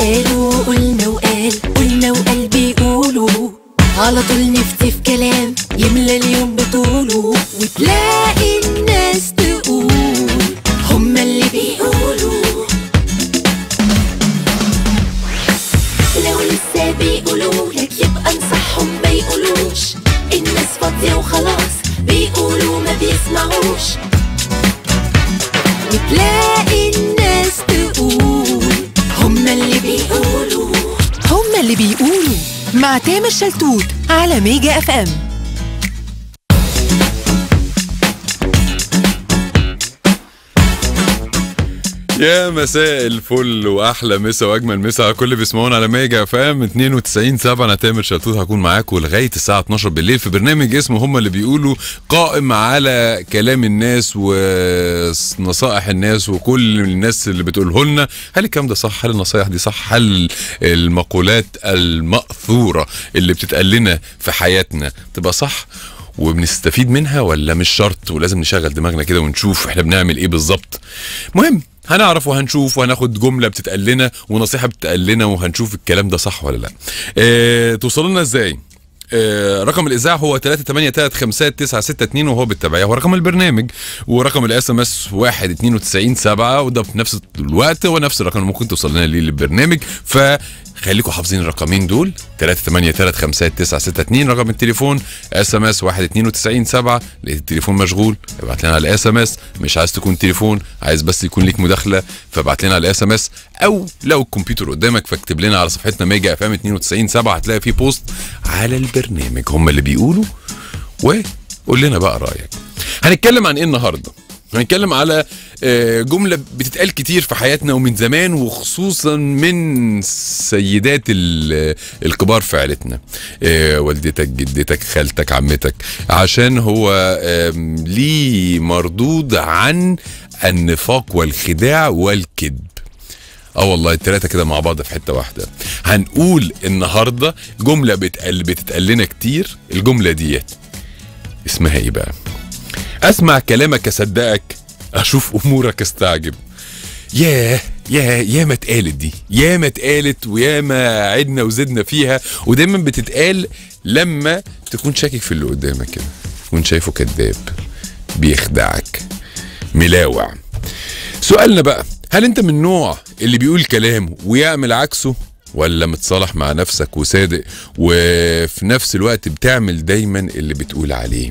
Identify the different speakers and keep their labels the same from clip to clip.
Speaker 1: قالوا قلنا وقال قلنا وقال بيقولوا على طول نفتي في كلام يملى اليوم بطوله وتلاقي الناس تقول هما اللي بيقولوا لو لسه بيقولوا لك يبقى انصحهم ما يقولوش الناس فاضية وخلاص بيقولوا ما بيسمعوش وتلاقي الناس تقول هما اللي بيقولوا
Speaker 2: هما اللي بيقولوا مع تامر شلتوت على ميجا اف ام
Speaker 3: يا مساء الفل واحلى مسا واجمل مسا على كل اللي بيسمعونا على ميجا فام 92 7 انا تامر شلتوت هكون معاكم لغايه الساعه 12 بالليل في برنامج اسمه هم اللي بيقولوا قائم على كلام الناس ونصائح الناس وكل الناس اللي بتقوله لنا هل الكلام ده صح هل النصايح دي صح هل المقولات المأثوره اللي بتتقال لنا في حياتنا تبقى صح وبنستفيد منها ولا مش شرط ولازم نشغل دماغنا كده ونشوف احنا بنعمل ايه بالظبط مهم هنعرف وهنشوف وهناخد جمله بتتقال لنا ونصيحه بتتقال لنا وهنشوف الكلام ده صح ولا لا اه توصلوا لنا ازاي آه، رقم الاذاعه هو 3835962 وهو بالتبعيه هو رقم البرنامج ورقم الاس ام اس 19297 وده في نفس الوقت هو نفس الرقم اللي ممكن توصل لنا ليه للبرنامج فخليكم حافظين الرقمين دول 3835962 رقم التليفون اس ام اس 19297 لقيت التليفون مشغول ابعت لنا على الاس ام اس مش عايز تكون تليفون عايز بس يكون ليك مداخله فابعت لنا على الاس ام اس او لو الكمبيوتر قدامك فاكتب لنا على صفحتنا ميجا اف ام 927 هتلاقي في بوست على البرنامج هم اللي بيقولوا وقول لنا بقى رايك هنتكلم عن ايه النهارده هنتكلم على آه، جملة بتتقال كتير في حياتنا ومن زمان وخصوصا من سيدات ال- الكبار في عيلتنا آه، والدتك جدتك خالتك عمتك عشان هو آم، ليه مردود عن النفاق والخداع والكذب اه والله التلاتة كده مع بعض في حتة واحدة هنقول النهاردة جملة بتقل بتتقال لنا كتير الجملة ديت اسمها ايه بقى اسمع كلامك اصدقك اشوف امورك استعجب ياه ياه يا ما اتقالت دي يا ما اتقالت ويا ما عدنا وزدنا فيها ودايما بتتقال لما تكون شاكك في اللي قدامك كده تكون شايفه كذاب بيخدعك ملاوع سؤالنا بقى هل انت من النوع اللي بيقول كلام ويعمل عكسه ولا متصالح مع نفسك وصادق وفي نفس الوقت بتعمل دايما اللي بتقول عليه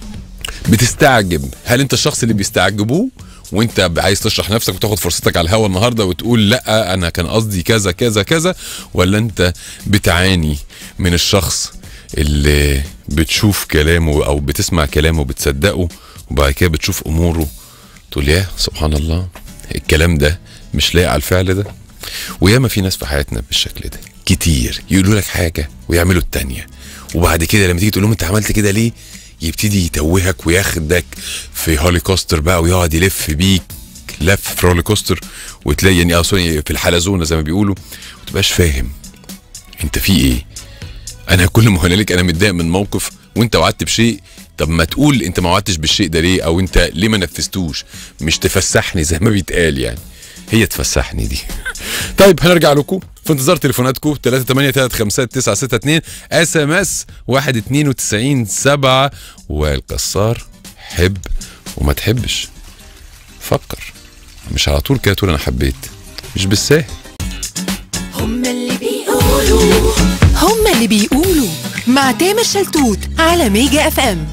Speaker 3: بتستعجب هل انت الشخص اللي بيستعجبوه وانت عايز تشرح نفسك وتاخد فرصتك على الهوا النهارده وتقول لا انا كان قصدي كذا كذا كذا ولا انت بتعاني من الشخص اللي بتشوف كلامه او بتسمع كلامه وبتصدقه وبعد كده بتشوف اموره تقول يا سبحان الله الكلام ده مش لايق على الفعل ده وياما في ناس في حياتنا بالشكل ده كتير يقولوا لك حاجه ويعملوا التانيه وبعد كده لما تيجي تقول لهم انت عملت كده ليه يبتدي يتوهك وياخدك في هولي كوستر بقى ويقعد يلف بيك لف في رولي كوستر وتلاقي يعني اه سوري في الحلزونه زي ما بيقولوا ما تبقاش فاهم انت في ايه انا كل ما هنالك انا متضايق من موقف وانت وعدت بشيء طب ما تقول انت ما وعدتش بالشيء ده ليه او انت ليه ما نفذتوش مش تفسحني زي ما بيتقال يعني هي تفسحني دي طيب هنرجع لكم في انتظار تليفوناتكم 3835962 اس ام اس 192 7 والقصار حب وما تحبش فكر مش على طول كده تقول انا حبيت مش بالساهل
Speaker 1: هما اللي بيقولوا
Speaker 2: هما اللي بيقولوا مع تامر شلتوت على ميجا اف ام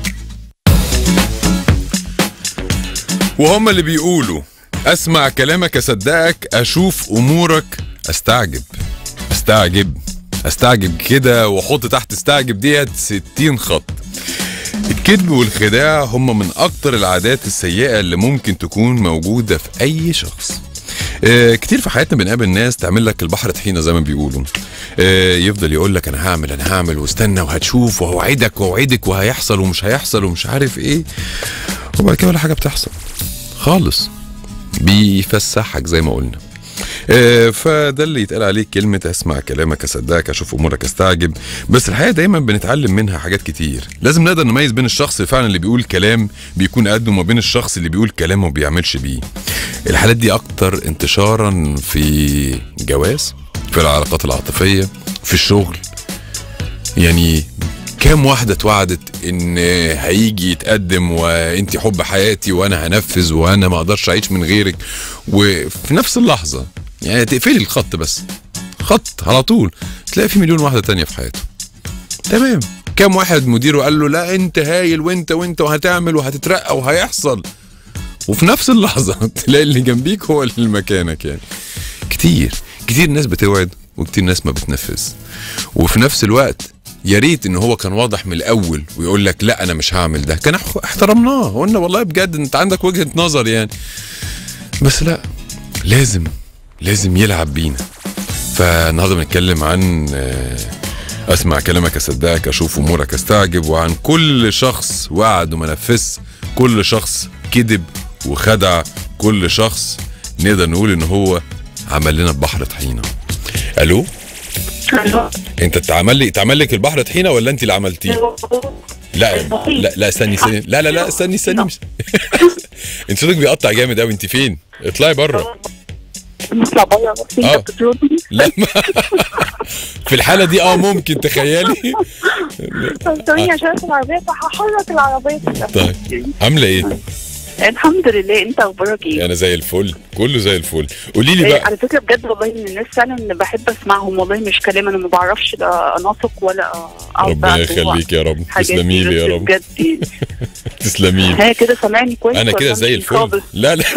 Speaker 3: وهم اللي بيقولوا اسمع كلامك اصدقك اشوف امورك استعجب استعجب استعجب كده واحط تحت استعجب ديت 60 خط الكذب والخداع هم من اكتر العادات السيئه اللي ممكن تكون موجوده في اي شخص آه كتير في حياتنا بنقابل ناس تعمل لك البحر طحينه زي ما بيقولوا آه يفضل يقول لك انا هعمل انا هعمل واستنى وهتشوف وهوعدك واوعدك وهيحصل ومش هيحصل ومش عارف ايه وبعد كده ولا حاجه بتحصل خالص بيفسحك زي ما قلنا آه، فده اللي يتقال عليه كلمة اسمع كلامك اصدقك اشوف امورك استعجب بس الحقيقة دايما بنتعلم منها حاجات كتير لازم نقدر نميز بين الشخص فعلا اللي بيقول كلام بيكون قده وما بين الشخص اللي بيقول كلام وما بيعملش بيه الحالات دي اكتر انتشارا في جواز في العلاقات العاطفيه في الشغل يعني كام واحدة اتوعدت ان هيجي يتقدم وانت حب حياتي وانا هنفذ وانا ما اقدرش اعيش من غيرك وفي نفس اللحظة يعني تقفلي الخط بس خط على طول تلاقي في مليون واحدة تانية في حياته تمام كام واحد مديره قال له لا انت هايل وانت وانت وهتعمل وهتترقى وهيحصل وفي نفس اللحظة تلاقي اللي جنبيك هو اللي مكانك يعني كتير كتير ناس بتوعد وكتير ناس ما بتنفذ وفي نفس الوقت يا ريت ان هو كان واضح من الاول ويقول لك لا انا مش هعمل ده كان اح- احترمناه قلنا والله بجد انت عندك وجهة نظر يعني بس لا لازم لازم يلعب بينا فالنهارده بنتكلم عن آه، اسمع كلامك اصدقك اشوف امورك استعجب وعن كل شخص وعد وما نفذش كل شخص كذب وخدع كل شخص نقدر نقول ان هو عمل لنا بحر طحينه الو
Speaker 4: أيوة.
Speaker 3: انت اتعمل لي اتعمل لك البحر طحينه ولا انت اللي عملتيه لا لا لا استني استني لا لا لا استني استني مش انت صوتك بيقطع جامد قوي انت فين اطلعي بره
Speaker 4: نطلع بره بس
Speaker 3: آه.
Speaker 4: انت بتردني
Speaker 3: لا ما- في الحاله دي اه ممكن تخيلي
Speaker 4: ثواني عشان في العربية فهحرك العربية
Speaker 3: طيب عامله ايه
Speaker 4: الحمد لله انت اخبارك ايه؟
Speaker 3: انا زي الفل كله زي الفل قولي لي
Speaker 4: إيه،
Speaker 3: بقى
Speaker 4: على فكره بجد والله من الناس فعلا اللي بحب اسمعهم والله مش كلام انا ما بعرفش لا انافق ولا اقعد
Speaker 3: ربنا
Speaker 4: بقى جوه
Speaker 3: يخليك يا رب
Speaker 4: حاجات
Speaker 3: تسلمي لي
Speaker 4: دي،
Speaker 3: يا
Speaker 4: بس
Speaker 3: رب
Speaker 4: بجد
Speaker 3: تسلمي لي
Speaker 4: هي كده سامعني كويس
Speaker 3: انا
Speaker 4: ولا
Speaker 3: كده زي
Speaker 4: مش
Speaker 3: الفل
Speaker 4: خالص؟
Speaker 3: لا لا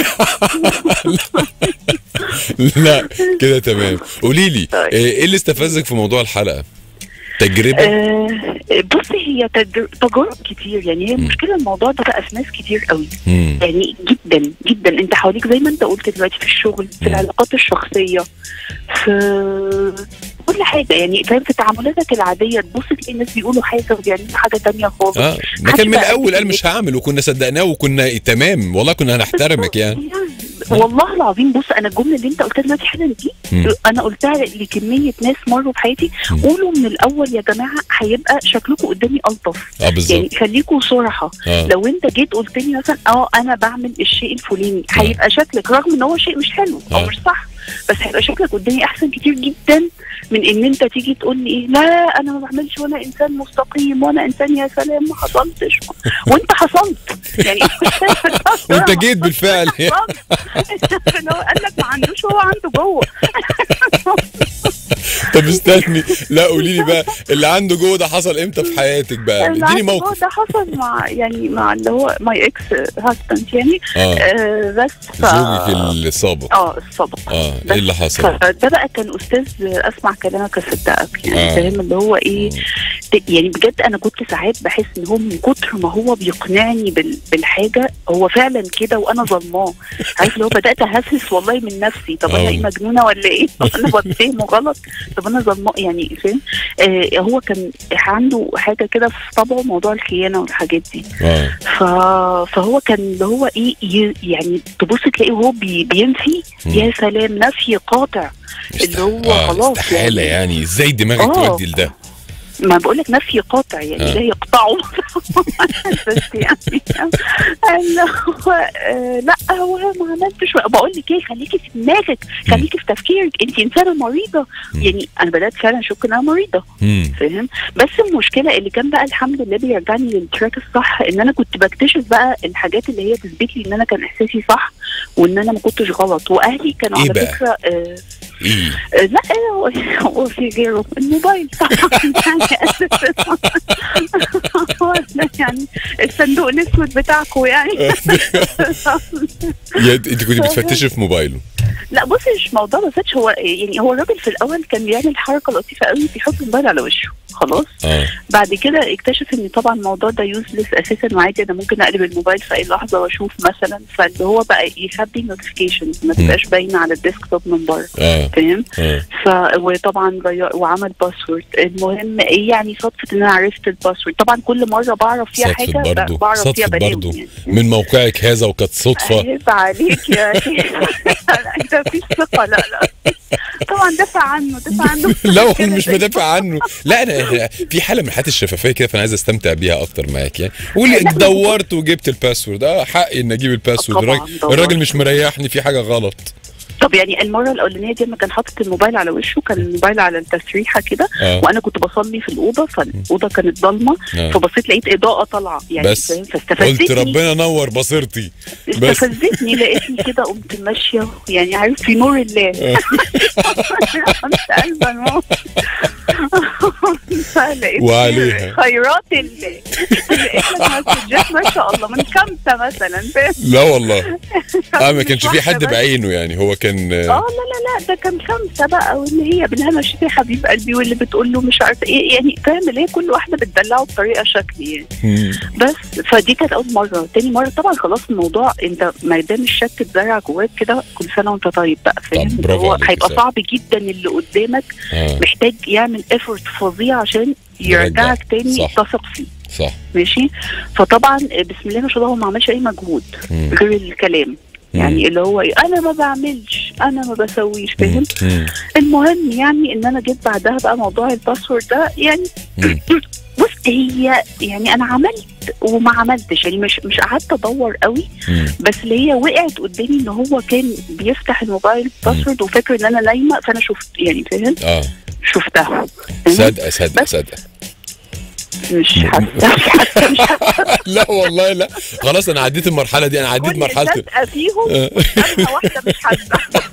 Speaker 3: لا كده تمام قولي لي
Speaker 4: طيب.
Speaker 3: ايه اللي استفزك في موضوع الحلقه تجربه
Speaker 4: آه بصي هي تجر- تجارب كتير يعني هي المشكله الموضوع ده بقى في ناس كتير قوي
Speaker 3: مم.
Speaker 4: يعني جدا جدا انت حواليك زي ما انت قلت دلوقتي في الشغل في
Speaker 3: مم.
Speaker 4: العلاقات الشخصيه في كل حاجه يعني فاهم في تعاملاتك العاديه تبص تلاقي الناس بيقولوا حاجه وبيعملوا حاجه تانية خالص
Speaker 3: اه ما
Speaker 4: حتى
Speaker 3: كان من
Speaker 4: بقى
Speaker 3: الاول قال
Speaker 4: في-
Speaker 3: مش هعمل وكنا صدقناه وكنا تمام والله كنا هنحترمك يعني
Speaker 4: والله العظيم بص انا الجمله اللي انت قلتها دلوقتي حالا دي
Speaker 3: مم.
Speaker 4: انا قلتها لكميه ناس مروا بحياتي
Speaker 3: مم.
Speaker 4: قولوا من الاول يا جماعه هيبقى شكلكم قدامي الطف
Speaker 3: اه
Speaker 4: يعني
Speaker 3: بالظبط
Speaker 4: خليكوا صراحه
Speaker 3: اه
Speaker 4: لو انت جيت قلت لي مثلا اه انا بعمل الشيء الفلاني
Speaker 3: آه.
Speaker 4: هيبقى شكلك رغم ان هو شيء مش حلو
Speaker 3: آه.
Speaker 4: او مش صح بس هيبقى شكلك قدامي احسن كتير جدا من ان انت تيجي تقول لي ايه لا انا ما بعملش وانا انسان مستقيم وانا انسان يا سلام ما حصلتش وانت حصلت يعني
Speaker 3: وانت جيت بالفعل
Speaker 4: حصلت. هو قال لك ما عندوش هو عنده جوه
Speaker 3: طب استني لا قولي لي بقى اللي عنده جوه ده حصل امتى في حياتك بقى
Speaker 4: اللي
Speaker 3: اديني
Speaker 4: عنده جوه
Speaker 3: موقف
Speaker 4: ده حصل مع يعني مع اللي هو ماي اكس هاسبند يعني
Speaker 3: اه
Speaker 4: آه بس ف...
Speaker 3: زوجك السابق
Speaker 4: اه السبق
Speaker 3: اه
Speaker 4: بس
Speaker 3: ايه اللي حصل
Speaker 4: فده بقى كان استاذ اسمع كلامك اصدقك يعني
Speaker 3: آه.
Speaker 4: فاهم اللي هو ايه يعني بجد انا كنت ساعات بحس ان هو من كتر ما هو بيقنعني بال... بالحاجه هو فعلا كده وانا ظلماه عارف اللي هو بدات اهسس والله من نفسي طب انا
Speaker 3: آه.
Speaker 4: ايه مجنونه ولا ايه طب انا بتفهمه غلط طب انا ظلماه يعني فاهم آه هو كان عنده حاجه كده في طبعه موضوع الخيانه والحاجات دي
Speaker 3: اه
Speaker 4: ف... فهو كان اللي هو ايه ي... يعني تبص تلاقيه وهو بي... بينفي
Speaker 3: مم.
Speaker 4: يا سلام نفي قاطع اللي هو
Speaker 3: آه
Speaker 4: خلاص
Speaker 3: استحاله
Speaker 4: يعني.
Speaker 3: يعني ازاي دماغك
Speaker 4: آه.
Speaker 3: تودي لده
Speaker 4: ما بقول لك نفي قاطع يعني
Speaker 3: آه.
Speaker 4: لا يقطعه بس يعني اللي هو آه، لا هو ما عملتش بقول لك ايه خليكي في دماغك خليكي في تفكيرك انت انسانه مريضه
Speaker 3: مم.
Speaker 4: يعني انا بدات فعلا اشك انها مريضه
Speaker 3: مم.
Speaker 4: فاهم بس المشكله اللي كان بقى الحمد لله بيرجعني للتراك الصح ان انا كنت بكتشف بقى الحاجات اللي هي تثبت لي ان انا كان احساسي صح وان انا ما كنتش غلط واهلي كانوا
Speaker 3: إيه
Speaker 4: على
Speaker 3: بقى؟
Speaker 4: فكره آه
Speaker 3: ايه
Speaker 4: آه، لا هو هو في غيره الموبايل طبعا يعني هو ده يعني الصندوق الاسود بتاعكم يعني
Speaker 3: يا انت كنت بتفتشي في موبايله
Speaker 4: لا بصي مش موضوع بس هو يعني هو الراجل في الاول كان بيعمل حركه لطيفه قوي بيحط الموبايل على وشه خلاص
Speaker 3: اه
Speaker 4: بعد كده اكتشف ان طبعا الموضوع ده يوزلس اساسا وعادي انا ممكن اقلب الموبايل في اي لحظه واشوف مثلا فاللي هو بقى يخبي نوتيفيكيشنز ما تبقاش باينه على الديسكتوب من بره
Speaker 3: اه
Speaker 4: فاهم
Speaker 3: اه
Speaker 4: ف وطبعا غير وعمل باسورد المهم ايه يعني صدفه ان انا عرفت الباسورد طبعا كل مره بعرف فيها
Speaker 3: صدفة
Speaker 4: حاجه
Speaker 3: برضه
Speaker 4: بعرف فيها
Speaker 3: صدفة
Speaker 4: بلاوي
Speaker 3: برضه
Speaker 4: يعني.
Speaker 3: من موقعك هذا وكانت صدفة
Speaker 4: عيب عليك يا شيخ. لا انت مفيش ثقه لا لا طبعا دافع عنه دافع عنه
Speaker 3: لا
Speaker 4: كده
Speaker 3: انا مش
Speaker 4: زي-
Speaker 3: بدافع عنه لا انا في حاله من حالات الشفافيه كده فانا عايز استمتع بيها اكتر معاك يعني قولي
Speaker 4: لا،
Speaker 3: دورت وجبت الباسورد اه حقي ان اجيب الباسورد
Speaker 4: طبعاً
Speaker 3: الراجل,
Speaker 4: دورت.
Speaker 3: الراجل مش مريحني في حاجه غلط
Speaker 4: طب يعني المره الاولانيه دي لما كان حاطط الموبايل على وشه كان الموبايل على التسريحه كده
Speaker 3: اه
Speaker 4: وانا كنت بصلي في الاوضه فالاوضه كانت ضلمه
Speaker 3: آه.
Speaker 4: فبصيت لقيت اضاءه طالعه يعني
Speaker 3: بس
Speaker 4: فاهم؟
Speaker 3: قلت
Speaker 4: فاستفزتني
Speaker 3: ربنا نور بصيرتي بس
Speaker 4: استفزتني لقيتني كده قمت ماشيه يعني عارف في نور الله كنت قلبا الموت فلقيت
Speaker 3: وعليها.
Speaker 4: خيرات الله لقيت لك مسجات ما شاء الله من خمسه مثلا فاهم
Speaker 3: لا والله اه ما كانش في
Speaker 4: واحدة
Speaker 3: حد
Speaker 4: بس.
Speaker 3: بعينه يعني هو كان
Speaker 4: اه لا لا لا ده كان خمسه بقى واللي هي بالهنا شفي حبيب قلبي واللي بتقول له مش عارفه ايه يعني فاهم اللي هي كل واحده بتدلعه بطريقه شكل يعني
Speaker 3: مم.
Speaker 4: بس فدي كانت اول مره تاني مره طبعا خلاص الموضوع انت ما دام الشك اتزرع جواك كده كل سنه وانت طيب بقى فاهم
Speaker 3: طب برافو
Speaker 4: هو
Speaker 3: عليك
Speaker 4: هيبقى
Speaker 3: يا
Speaker 4: صعب جدا اللي قدامك
Speaker 3: اه
Speaker 4: محتاج يعمل ايفورت فظيع عشان
Speaker 3: يرجع.
Speaker 4: يرجعك تاني
Speaker 3: صح.
Speaker 4: تثق فيه
Speaker 3: صح
Speaker 4: ماشي فطبعا بسم الله ما شاء الله هو ما عملش اي مجهود
Speaker 3: مم.
Speaker 4: غير الكلام يعني
Speaker 3: مم.
Speaker 4: اللي هو إيه، انا ما بعملش انا ما بسويش فاهم
Speaker 3: مم.
Speaker 4: المهم يعني ان انا جيت بعدها بقى موضوع الباسورد ده يعني
Speaker 3: مم.
Speaker 4: بص هي يعني انا عملت وما عملتش يعني مش مش قعدت ادور قوي
Speaker 3: مم.
Speaker 4: بس اللي هي وقعت قدامي ان هو كان بيفتح الموبايل باسورد وفاكر ان انا نايمه فانا شفت يعني فاهم
Speaker 3: اه
Speaker 4: شفتها فاهم؟
Speaker 3: صدقه صدقه
Speaker 4: بس-
Speaker 3: صدقه
Speaker 4: مش حاسه مش حاسه مش حاسه
Speaker 3: لا والله لا خلاص انا عديت المرحله دي انا عديت
Speaker 4: كل
Speaker 3: مرحله
Speaker 4: صدقه فيهم
Speaker 3: آه.
Speaker 4: انا واحده مش حاسه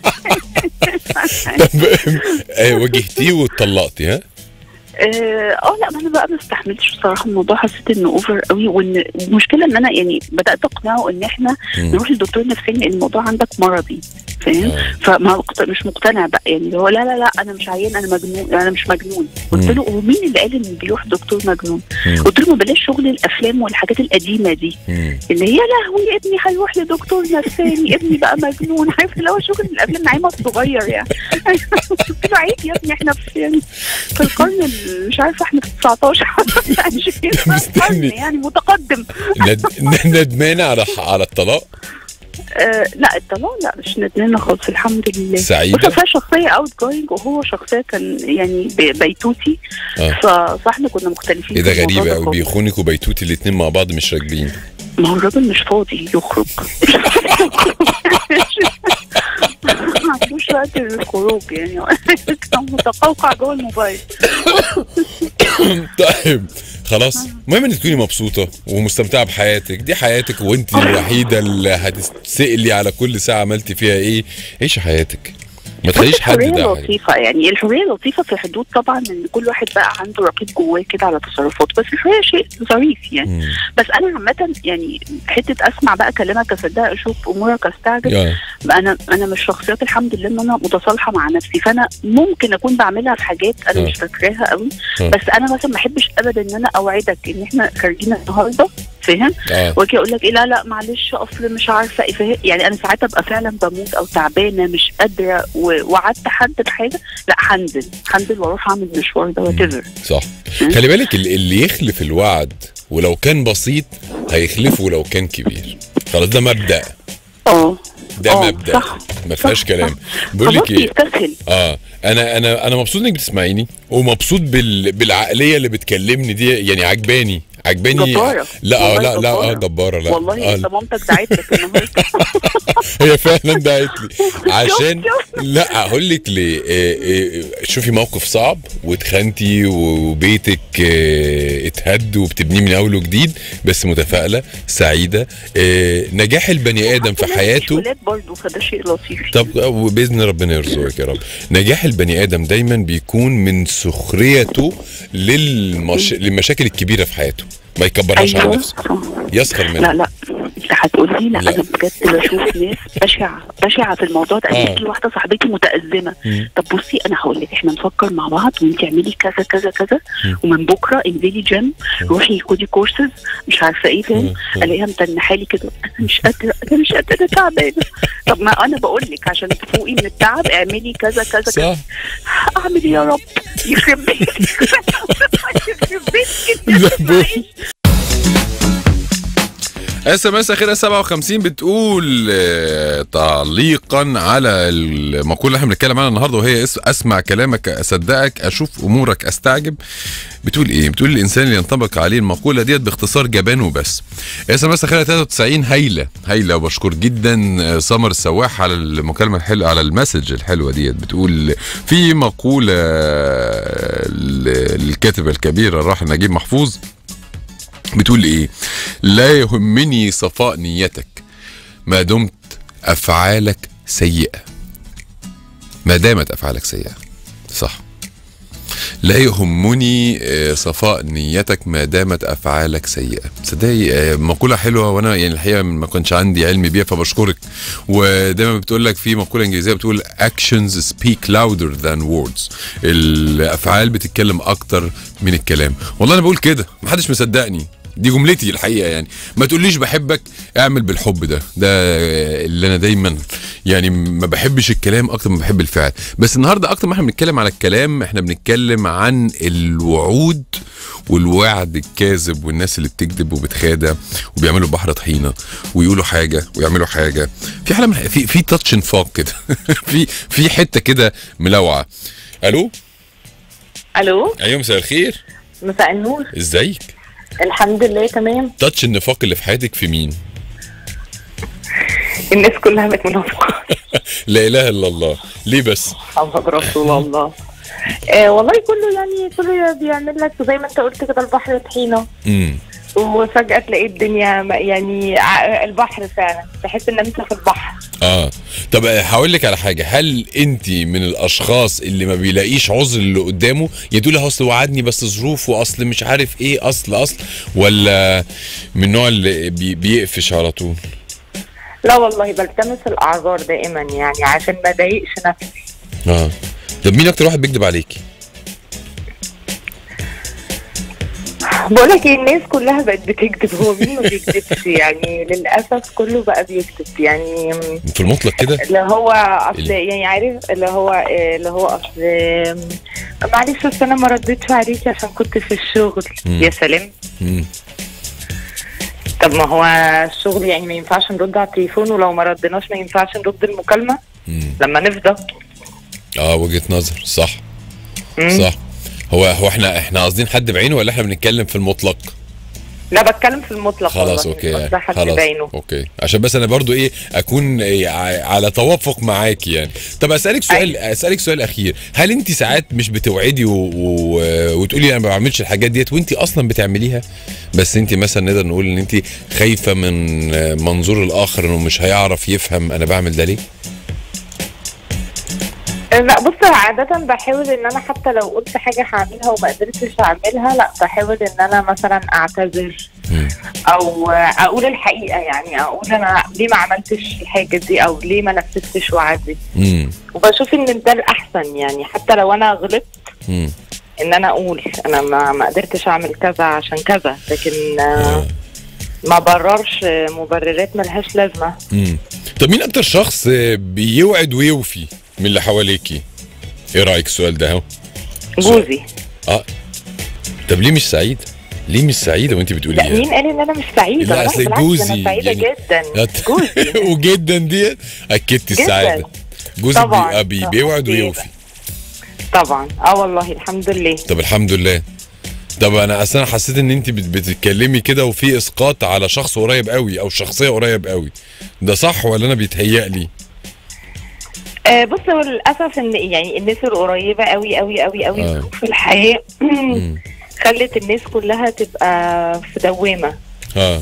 Speaker 3: طب آه، واجهتيه واتطلقتي ها
Speaker 4: اه آه، لا ما انا بقى ما استحملتش بصراحه الموضوع حسيت انه اوفر قوي وان المشكله ان انا يعني بدات اقنعه ان احنا
Speaker 3: مم.
Speaker 4: نروح للدكتور نفساني لان الموضوع عندك مرضي فاهم
Speaker 3: آه.
Speaker 4: فما مقت- مش مقتنع بقى يعني اللي هو لا لا لا انا مش عيان انا مجنون انا مش مجنون قلت
Speaker 3: مم.
Speaker 4: له هو مين اللي قال ان بيروح دكتور مجنون
Speaker 3: مم.
Speaker 4: قلت له ما بلاش شغل الافلام والحاجات القديمه دي
Speaker 3: مم.
Speaker 4: اللي هي لهوي ابني هيروح لدكتور نفساني ابني بقى مجنون عارف اللي هو شغل الافلام نعيمه الصغير يعني قلت له عيب يا ابني احنا في يعني في القرن ال- مش عارفه احنا في 19
Speaker 3: مستني.
Speaker 4: قرن يعني متقدم
Speaker 3: ند... ندمانه على على الطلاق
Speaker 4: آه لا الطلاق لا مش ندمانه خالص الحمد لله
Speaker 3: سعيدة؟
Speaker 4: بص أصل هي شخصيه اوت جوينج وهو شخصيه كان يعني بي- بيتوتي
Speaker 3: اه
Speaker 4: ف- فاحنا كنا مختلفين
Speaker 3: ايه ده
Speaker 4: في الموضوع
Speaker 3: غريب قوي
Speaker 4: خالص.
Speaker 3: بيخونك وبيتوتي الاتنين مع بعض مش راكبين
Speaker 4: ما هو الراجل مش فاضي يخرج ما عندوش وقت للخروج يعني كان متقوقع جوه الموبايل
Speaker 3: طيب خلاص المهم انك تكوني مبسوطه ومستمتعه بحياتك دي حياتك وانت الوحيده اللي هتسألي على كل ساعه عملتي فيها ايه عيشي حياتك ما تخليش حد
Speaker 4: الحريه
Speaker 3: ده حاجة.
Speaker 4: لطيفه يعني الحريه لطيفه في حدود طبعا ان كل واحد بقى عنده رقيب جواه كده على تصرفاته بس الحريه شيء ظريف يعني
Speaker 3: مم.
Speaker 4: بس انا عامه يعني حته اسمع بقى كلامك اصدق اشوف امورك استعجل
Speaker 3: يا.
Speaker 4: انا انا من الشخصيات الحمد لله ان انا متصالحه مع نفسي فانا ممكن اكون بعملها في حاجات انا
Speaker 3: آه.
Speaker 4: مش فاكراها قوي
Speaker 3: آه.
Speaker 4: بس انا مثلا ما احبش ابدا ان انا اوعدك ان احنا خارجين النهارده فاهم
Speaker 3: اه
Speaker 4: واجي اقول لك ايه لا لا معلش اصل مش عارفه ايه فاهم؟ يعني انا ساعات ابقى فعلا بموت او تعبانه مش قادره و- وعدت حد بحاجه لا هنزل هنزل واروح اعمل المشوار ده وات
Speaker 3: صح خلي بالك ال- اللي يخلف الوعد ولو كان بسيط هيخلفه لو كان كبير خلاص ده مبدأ
Speaker 4: اه
Speaker 3: ده
Speaker 4: آه،
Speaker 3: مبدأ
Speaker 4: صح
Speaker 3: ما فيهاش
Speaker 4: صح،
Speaker 3: كلام
Speaker 4: صح.
Speaker 3: بقول
Speaker 4: خلاص
Speaker 3: لك ايه
Speaker 4: يستسهل
Speaker 3: اه انا انا انا مبسوط انك بتسمعيني ومبسوط بال... بالعقليه اللي بتكلمني دي يعني عجباني عجباني
Speaker 4: جبارة.
Speaker 3: لا آه،
Speaker 4: والله
Speaker 3: لا لا اه
Speaker 4: جبارة.
Speaker 3: جباره لا
Speaker 4: والله
Speaker 3: آه
Speaker 4: انت مامتك دعت لك النهارده
Speaker 3: هي فعلا دعت لي عشان
Speaker 4: شفت؟
Speaker 3: لا هقول لك ليه إيه إيه شوفي موقف صعب واتخنتي وبيتك إيه اتهد وبتبنيه من اول وجديد بس متفائله سعيده إيه نجاح البني ادم في
Speaker 4: حتى
Speaker 3: حياته
Speaker 4: ولاد برضه فده شيء لطيف
Speaker 3: طب وباذن ربنا يرزقك يا رب نجاح البني ادم دايما بيكون من سخريته للمش... للمشاكل الكبيره في حياته ما يكبرهاش على
Speaker 4: أيوة.
Speaker 3: نفسه يسخر
Speaker 4: لا
Speaker 3: منها
Speaker 4: لا انت هتقول لي لا,
Speaker 3: لا.
Speaker 4: انا بجد بشوف ناس بشعه بشعه في الموضوع ده
Speaker 3: آه.
Speaker 4: قالت لي واحده صاحبتي متازمه
Speaker 3: مم.
Speaker 4: طب بصي انا هقول لك احنا نفكر مع بعض وانت اعملي كذا كذا كذا
Speaker 3: مم.
Speaker 4: ومن بكره انزلي جيم روحي خدي كورسز مش عارفه ايه فاهم
Speaker 3: مم. مم.
Speaker 4: الاقيها متنحه لي كده انا مش قادره انا مش قادره تعبانه طب ما انا بقول لك عشان تفوقي من التعب اعملي كذا كذا كذا
Speaker 3: صح
Speaker 4: اعمل ايه يا رب يخرب بيتك يخرب بيتك
Speaker 3: زبون. اس ام اس اخرها 57 بتقول آه، تعليقا على المقوله اللي احنا بنتكلم عنها النهارده وهي اس- اسمع كلامك اصدقك اشوف امورك استعجب بتقول ايه؟ بتقول الانسان اللي ينطبق عليه المقوله ديت باختصار جبان وبس. اس ام اس اخرها 93 هايله هايله وبشكر جدا آه، سمر السواح على المكالمه الحلوه على المسج الحلوه ديت بتقول في مقوله آه، للكاتب الكبير الراحل نجيب محفوظ بتقول ايه لا يهمني صفاء نيتك ما دمت افعالك سيئه ما دامت افعالك سيئه صح لا يهمني آه، صفاء نيتك ما دامت افعالك سيئه صدقني آه، مقوله حلوه وانا يعني الحقيقه ما كنتش عندي علم بيها فبشكرك ودايما بتقول لك في مقوله انجليزيه بتقول actions speak louder than words الافعال بتتكلم اكتر من الكلام والله انا بقول كده محدش مصدقني دي جملتي الحقيقه يعني ما تقوليش بحبك اعمل بالحب ده ده اللي انا دايما يعني ما بحبش الكلام اكتر ما بحب الفعل بس النهارده اكتر ما احنا بنتكلم على الكلام احنا بنتكلم عن الوعود والوعد الكاذب والناس اللي بتكذب وبتخادع وبيعملوا بحر طحينه ويقولوا حاجه ويعملوا حاجه في حاله من في في تاتش نفاق كده في في حته كده ملوعه الو
Speaker 5: الو
Speaker 3: ايوه مساء الخير
Speaker 5: مساء النور
Speaker 3: ازيك
Speaker 5: الحمد لله تمام
Speaker 3: تاتش النفاق اللي في حياتك في مين
Speaker 5: الناس كلها بقت منافقه
Speaker 3: لا اله الا الله ليه بس
Speaker 5: محمد رسول الله آه والله كله يعني كله بيعمل لك زي ما انت قلت كده البحر طحينه
Speaker 3: امم
Speaker 5: وفجاه تلاقي الدنيا م- يعني ع- البحر فعلا تحس ان انت في البحر
Speaker 3: اه طب هقول لك على حاجه هل انت من الاشخاص اللي ما بيلاقيش عذر اللي قدامه يا تقول له اصل وعدني بس ظروف واصل مش عارف ايه اصل اصل ولا من النوع اللي بي بيقفش على طول
Speaker 5: لا والله بلتمس الاعذار دائما يعني عشان ما اضايقش نفسي
Speaker 3: اه طب مين اكتر واحد بيكذب عليكي
Speaker 5: بقول لك ايه الناس كلها بقت بتكذب هو مين ما بيكذبش يعني للاسف كله بقى بيكذب يعني
Speaker 3: في المطلق كده
Speaker 5: اللي هو اصل
Speaker 3: ال-
Speaker 5: يعني عارف اللي هو آه، اللي هو اصل آم، معلش اصل انا ما ردتش عليكي عشان كنت في الشغل
Speaker 3: مم.
Speaker 5: يا سلام
Speaker 3: مم.
Speaker 5: طب ما هو الشغل يعني ما ينفعش نرد على التليفون ولو ما ردناش ما ينفعش نرد المكالمه
Speaker 3: مم.
Speaker 5: لما نفضى
Speaker 3: اه وجهه نظر صح
Speaker 5: مم.
Speaker 3: صح هو هو احنا احنا قاصدين حد بعينه ولا احنا بنتكلم في المطلق
Speaker 5: لا بتكلم في المطلق
Speaker 3: خلاص
Speaker 5: والله،
Speaker 3: اوكي
Speaker 5: مش قصدي حد
Speaker 3: خلاص
Speaker 5: بعينه
Speaker 3: اوكي عشان بس انا برضو ايه اكون إيه ع- على توافق معاكي يعني طب اسالك سؤال اسالك سؤال اخير هل انت ساعات مش بتوعدي و... و... وتقولي انا ما بعملش الحاجات ديت وانت اصلا بتعمليها بس انت مثلا نقدر نقول ان انت خايفه من آه، منظور الاخر انه مش هيعرف يفهم انا بعمل ده ليه
Speaker 5: لا بص عادة بحاول ان انا حتى لو قلت حاجة هعملها وما قدرتش اعملها لا بحاول ان انا مثلا اعتذر
Speaker 3: مم.
Speaker 5: او اقول الحقيقة يعني اقول انا ليه ما عملتش الحاجة دي او ليه ما نفذتش وعدي
Speaker 3: امم
Speaker 5: وبشوف ان ده الاحسن يعني حتى لو انا غلطت
Speaker 3: امم
Speaker 5: ان انا اقول انا ما, ما قدرتش اعمل كذا عشان كذا لكن آه،
Speaker 3: آه.
Speaker 5: ما بررش مبررات ملهاش لازمة
Speaker 3: امم طب مين اكتر شخص آه، بيوعد ويوفي من اللي حواليكي ايه رايك السؤال ده اهو
Speaker 5: جوزي
Speaker 3: اه طب ليه مش سعيده ليه مش سعيده وانت
Speaker 5: لا
Speaker 3: بتقولي
Speaker 5: مين قال ان انا مش سعيدة
Speaker 3: لا،
Speaker 5: لا
Speaker 3: أصل
Speaker 5: بالعكس
Speaker 3: جوزي
Speaker 5: انا سعيدة
Speaker 3: يعني-
Speaker 5: جدا جوزي
Speaker 3: وجدا ديت اكدتي
Speaker 5: جداً.
Speaker 3: السعاده جوزك
Speaker 5: طبعاً.
Speaker 3: بي- بي-
Speaker 5: طبعاً.
Speaker 3: بيوعد
Speaker 5: جداً.
Speaker 3: ويوفي
Speaker 5: طبعا اه والله الحمد لله
Speaker 3: طب الحمد لله طب انا اصل انا حسيت ان انت بت- بتتكلمي كده وفي اسقاط على شخص قريب قوي او شخصيه قريب قوي ده صح ولا انا بيتهيألي
Speaker 5: آه بص هو للاسف ان يعني الناس القريبه قوي قوي قوي قوي
Speaker 3: آه.
Speaker 5: في الحياه
Speaker 3: مم.
Speaker 5: خلت الناس كلها تبقى في دوامه
Speaker 3: اه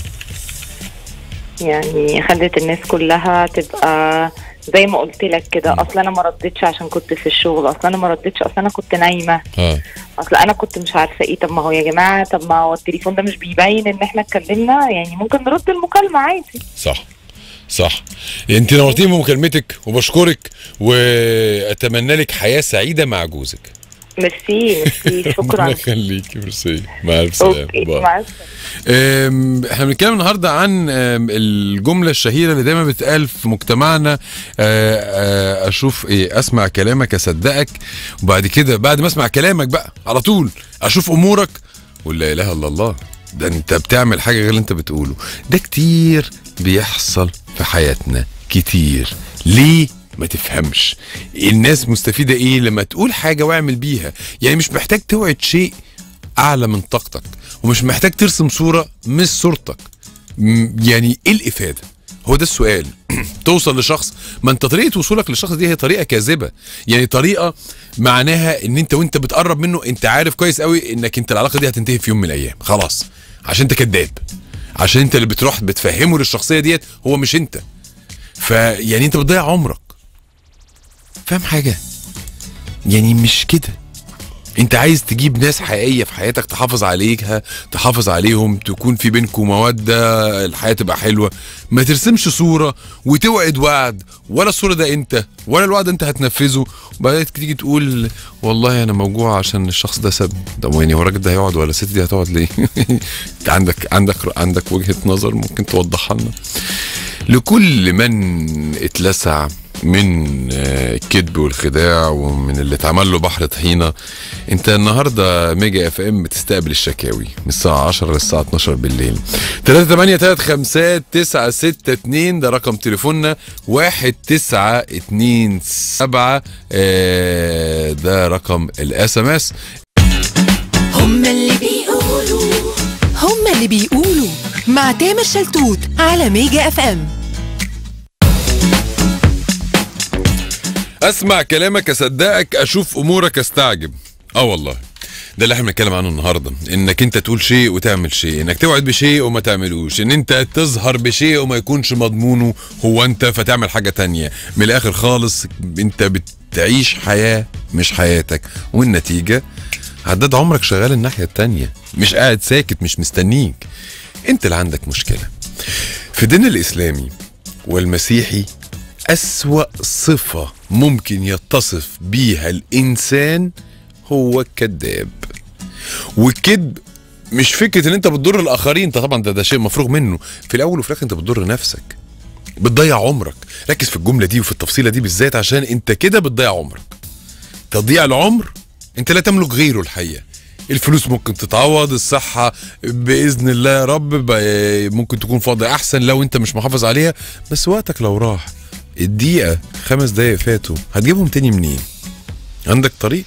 Speaker 5: يعني خلت الناس كلها تبقى زي ما قلت لك كده اصل انا ما ردتش عشان كنت في الشغل اصل انا ما ردتش اصل انا كنت نايمه
Speaker 3: اه
Speaker 5: اصل انا كنت مش عارفه ايه طب ما هو يا جماعه طب ما هو التليفون ده مش بيبين ان احنا اتكلمنا يعني ممكن نرد المكالمه عادي
Speaker 3: صح صح انت نورتيني بمكالمتك وبشكرك واتمنى لك حياه سعيده مع جوزك
Speaker 5: ميرسي ميرسي شكرا
Speaker 3: ربنا يخليكي ميرسي مع الف سلامه
Speaker 5: اوكي
Speaker 3: باي.
Speaker 5: مع السلامه
Speaker 3: أم، احنا بنتكلم النهارده عن أم، الجمله الشهيره اللي دايما بتقال في مجتمعنا أه، أه، اشوف ايه اسمع كلامك اصدقك وبعد كده بعد ما اسمع كلامك بقى على طول اشوف امورك ولا اله الا الله ده انت بتعمل حاجه غير اللي انت بتقوله ده كتير بيحصل في حياتنا كتير ليه ما تفهمش الناس مستفيده ايه لما تقول حاجه واعمل بيها يعني مش محتاج توعد شيء اعلى من طاقتك ومش محتاج ترسم صوره مش صورتك م- يعني ايه الافاده هو ده السؤال توصل لشخص ما انت طريقه وصولك للشخص دي هي طريقه كاذبه يعني طريقه معناها ان انت وانت بتقرب منه انت عارف كويس قوي انك انت العلاقه دي هتنتهي في يوم من الايام خلاص عشان انت كذاب عشان انت اللي بتروح بتفهمه للشخصيه ديت هو مش انت فيعني انت بتضيع عمرك فاهم حاجه يعني مش كده انت عايز تجيب ناس حقيقيه في حياتك تحافظ عليها تحافظ عليهم تكون في بينكم موده الحياه تبقى حلوه ما ترسمش صوره وتوعد وعد ولا الصوره ده انت ولا الوعد ده انت هتنفذه وبعدين تيجي تقول والله انا موجوع عشان الشخص ده سابني طب يعني هو الراجل ده هيقعد ولا الست دي هتقعد ليه؟ انت عندك عندك عندك وجهه نظر ممكن توضحها لنا لكل من اتلسع من آه، الكذب والخداع ومن اللي اتعمل له بحر طحينه انت النهارده ميجا اف ام بتستقبل الشكاوي من الساعه 10 للساعه 12 بالليل 3835962 ده رقم تليفوننا 1927 آه، ده رقم الاس ام اس
Speaker 1: هما اللي بيقولوا
Speaker 2: هما اللي بيقولوا مع تامر شلتوت على ميجا اف ام
Speaker 3: اسمع كلامك اصدقك اشوف امورك استعجب اه والله ده اللي احنا بنتكلم عنه النهارده انك انت تقول شيء وتعمل شيء انك توعد بشيء وما تعملوش ان انت تظهر بشيء وما يكونش مضمونه هو انت فتعمل حاجه تانية من الاخر خالص انت بتعيش حياه مش حياتك والنتيجه عداد عمرك شغال الناحيه التانية مش قاعد ساكت مش مستنيك انت اللي عندك مشكله في الدين الاسلامي والمسيحي أسوأ صفة ممكن يتصف بيها الإنسان هو الكذاب والكذب مش فكرة ان انت بتضر الاخرين انت طبعا ده, ده شيء مفروغ منه في الاول وفي الاخر انت بتضر نفسك بتضيع عمرك ركز في الجملة دي وفي التفصيلة دي بالذات عشان انت كده بتضيع عمرك تضييع العمر انت لا تملك غيره الحقيقة الفلوس ممكن تتعوض الصحة بإذن الله يا رب ب- ممكن تكون في وضع أحسن لو أنت مش محافظ عليها بس وقتك لو راح الدقيقة خمس دقايق فاتوا هتجيبهم تاني منين؟ عندك طريق؟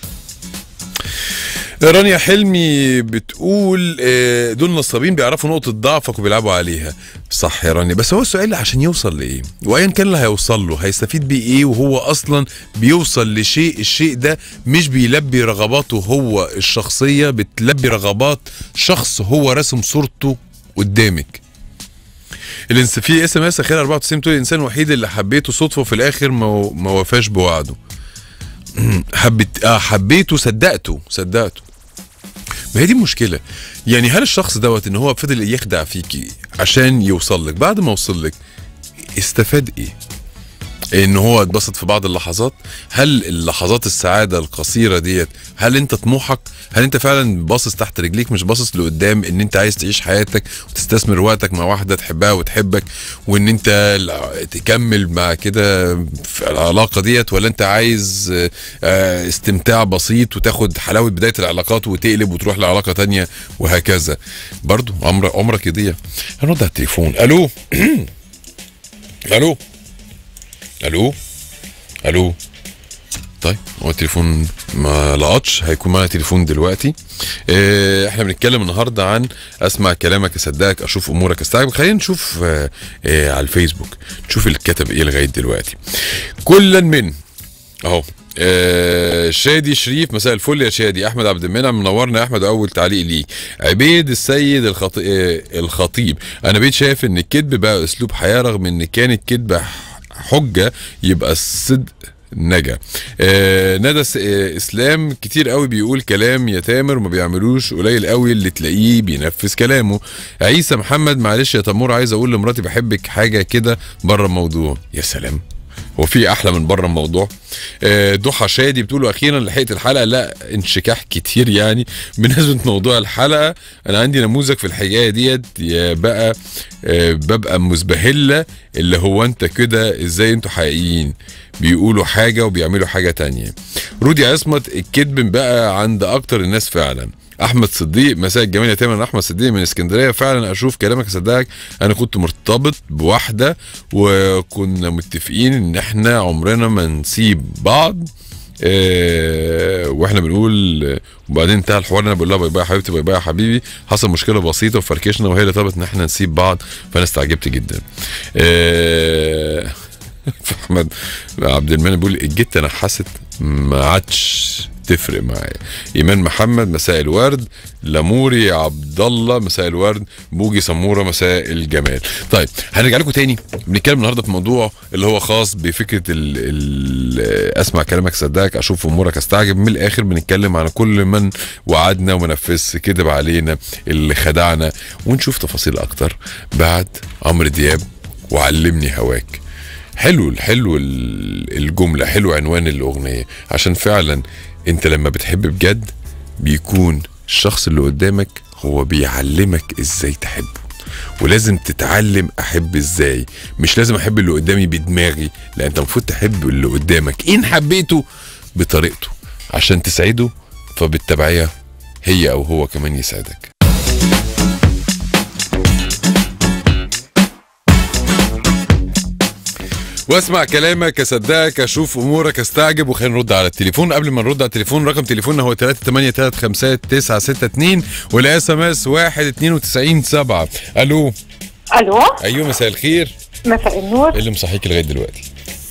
Speaker 3: رانيا حلمي بتقول آه، دول نصابين بيعرفوا نقطة ضعفك وبيلعبوا عليها صح يا رانيا بس هو السؤال عشان يوصل لإيه وأيا كان اللي هيوصل له هيستفيد بيه إيه وهو أصلا بيوصل لشيء الشيء ده مش بيلبي رغباته هو الشخصية بتلبي رغبات شخص هو راسم صورته قدامك الانس في اس ام اس اخيرا 94 بتقول الانسان الوحيد اللي حبيته صدفه في الاخر ما ما وفاش بوعده حبيت اه حبيته صدقته صدقته ما هي دي المشكله يعني هل الشخص دوت ان هو فضل يخدع فيكي عشان يوصل لك بعد ما وصل لك استفاد ايه ان هو اتبسط في بعض اللحظات هل اللحظات السعاده القصيره ديت هل انت طموحك هل انت فعلا باصص تحت رجليك مش باصص لقدام ان انت عايز تعيش حياتك وتستثمر وقتك مع واحده تحبها وتحبك وان انت ال- تكمل مع كده في العلاقه ديت ولا انت عايز آه، آه، استمتاع بسيط وتاخد حلاوه بدايه العلاقات وتقلب وتروح لعلاقه تانية وهكذا برضو عمر عمرك يضيع هنرد على التليفون الو الو الو الو طيب هو التليفون ما لقطش هيكون معانا تليفون دلوقتي اه احنا بنتكلم النهارده عن اسمع كلامك اصدقك اشوف امورك استعجب خلينا نشوف اه اه على الفيسبوك نشوف اللي كتب ايه لغايه دلوقتي كلا من اهو آه شادي شريف مساء الفل يا شادي احمد عبد المنعم منورنا يا احمد اول تعليق ليك عبيد السيد الخطي... آه الخطيب انا بقيت شايف ان الكذب بقى اسلوب حياه رغم ان كان الكذب ح- حجه يبقى الصدق نجا آه ندى س- آه اسلام كتير قوي بيقول كلام يا تامر وما بيعملوش قليل قوي اللي تلاقيه بينفذ كلامه عيسى محمد معلش يا تمور عايز اقول لمراتي بحبك حاجه كده بره الموضوع يا سلام هو في احلى من بره الموضوع آه، ضحى شادي بتقول اخيرا لحقت الحلقه لا انشكاح كتير يعني بالنسبه لموضوع الحلقه انا عندي نموذج في الحكايه ديت يا بقى آه، ببقى مزبهله اللي هو انت كده ازاي انتوا حقيقيين بيقولوا حاجه وبيعملوا حاجه تانية رودي عصمت الكذب بقى عند اكتر الناس فعلا احمد صديق مساء الجمال يا تامر أنا احمد صديق من اسكندريه فعلا اشوف كلامك اصدقك انا كنت مرتبط بواحده وكنا متفقين ان احنا عمرنا ما نسيب بعض آه، واحنا بنقول وبعدين انتهى الحوار انا بقول لها باي باي يا حبيبتي باي باي يا حبيبي حصل مشكله بسيطه وفركشنا وهي اللي طلبت ان احنا نسيب بعض فانا استعجبت جدا آه، احمد عبد المنعم بيقول الجت انا حست ما عادش تفرق معايا ايمان محمد مساء الورد لموري عبد الله مساء الورد بوجي سموره مساء الجمال طيب هنرجع لكم تاني بنتكلم النهارده في موضوع اللي هو خاص بفكره ال ال اسمع كلامك صدقك اشوف امورك استعجب من الاخر بنتكلم عن كل من وعدنا وما نفذش كذب علينا اللي خدعنا ونشوف تفاصيل اكتر بعد عمرو دياب وعلمني هواك حلو حلو ال- الجمله حلو عنوان الاغنيه عشان فعلا انت لما بتحب بجد بيكون الشخص اللي قدامك هو بيعلمك ازاي تحبه ولازم تتعلم احب ازاي مش لازم احب اللي قدامي بدماغي لا انت المفروض تحب اللي قدامك ان حبيته بطريقته عشان تسعده فبالتبعيه هي او هو كمان يسعدك واسمع كلامك اصدقك اشوف امورك استعجب وخلينا نرد على التليفون قبل ما نرد على التليفون رقم تليفوننا هو 3835962 والاس ام اس 19297 الو
Speaker 5: الو
Speaker 3: ايوه مساء الخير
Speaker 5: مساء النور
Speaker 3: ايه اللي مصحيك لغايه دلوقتي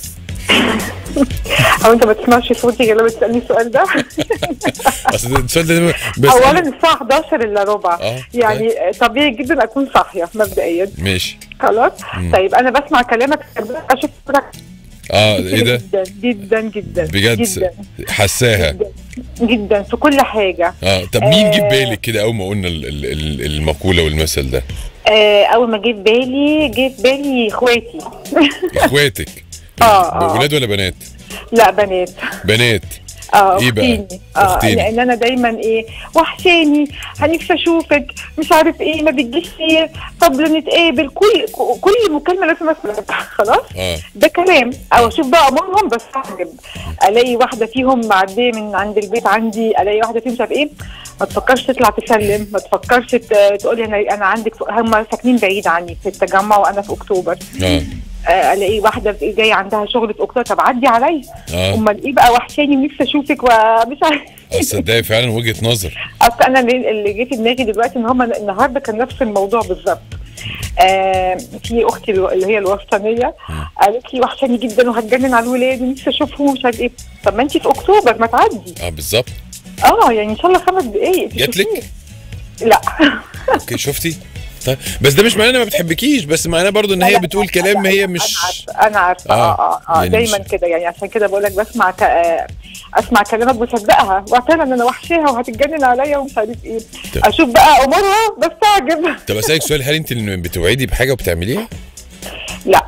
Speaker 5: او انت ما تسمعش صوتي لما بتسالني السؤال ده
Speaker 3: اصل السؤال ده بس
Speaker 5: اولا الساعه 11 الا ربع
Speaker 3: آه،
Speaker 5: يعني طبيعي جدا اكون صاحيه مبدئيا
Speaker 3: ماشي
Speaker 5: خلاص طيب انا بسمع كلامك اشوف صوتك
Speaker 3: اه ايه ده
Speaker 5: جدا جدا جدا
Speaker 3: بجد
Speaker 5: جدا
Speaker 3: حساها
Speaker 5: جدا جدا في كل حاجه
Speaker 3: اه طب مين جه
Speaker 5: آه.
Speaker 3: بالك كده اول ما قلنا ال- ال- ال- المقوله والمثل ده
Speaker 5: آه اول ما جه في بالي جه في بالي اخواتي
Speaker 3: اخواتك
Speaker 5: آه، آه.
Speaker 3: ولاد ولا بنات
Speaker 5: لا بنات
Speaker 3: بنات
Speaker 5: اه
Speaker 3: إيه بقى؟
Speaker 5: اختيني اه
Speaker 3: أختيني.
Speaker 5: لان انا دايما ايه وحشاني هنفسي اشوفك مش عارف ايه ما بتجيش ليه طب نتقابل كل كل مكالمه لازم اسمعها خلاص
Speaker 3: اه
Speaker 5: ده كلام او اشوف بقى امورهم بس اعجب الاقي واحده فيهم معديه من عند البيت عندي الاقي واحده فيهم مش عارف ايه ما تفكرش تطلع تسلم ما تفكرش ت- تقولي انا انا عندك في- هم ساكنين بعيد عني في التجمع وانا في اكتوبر
Speaker 3: اه
Speaker 5: آه، الاقي واحده في- جايه عندها شغل في اكتوبر طب عدي عليا
Speaker 3: اه
Speaker 5: امال ايه بقى وحشاني ونفسي اشوفك ومش عارف
Speaker 3: اصل ده فعلا وجهه نظر
Speaker 5: اصل انا اللي اللي جه في دماغي دلوقتي ان هم النهارده كان نفس الموضوع بالظبط آه في اختي الو- اللي هي الوسطانيه قالت لي وحشاني جدا وهتجنن على الولاد ونفسي اشوفهم ومش عارف ايه طب ما انت في اكتوبر ما تعدي
Speaker 3: اه بالظبط
Speaker 5: اه يعني ان شاء الله خمس دقايق
Speaker 3: جات لك؟
Speaker 5: تشوفيه. لا
Speaker 3: اوكي شفتي طيب بس ده مش معناه انها ما بتحبكيش بس معناه برضو ان هي
Speaker 5: لا،
Speaker 3: بتقول
Speaker 5: لا،
Speaker 3: كلام
Speaker 5: لا،
Speaker 3: هي
Speaker 5: انا
Speaker 3: مش
Speaker 5: عارفه انا عارفه
Speaker 3: آه،
Speaker 5: اه اه, آه
Speaker 3: يعني
Speaker 5: دايما
Speaker 3: مش-
Speaker 5: كده يعني عشان كده بقول لك بسمع ك... آه، اسمع كلامك بصدقها وفعلا انا وحشاها وهتتجنن عليا ومش عارف ايه
Speaker 3: طب.
Speaker 5: اشوف بقى امورها بستعجب
Speaker 3: طب اسالك سؤال هل انت اللي بتوعدي بحاجه وبتعمليها؟
Speaker 5: لا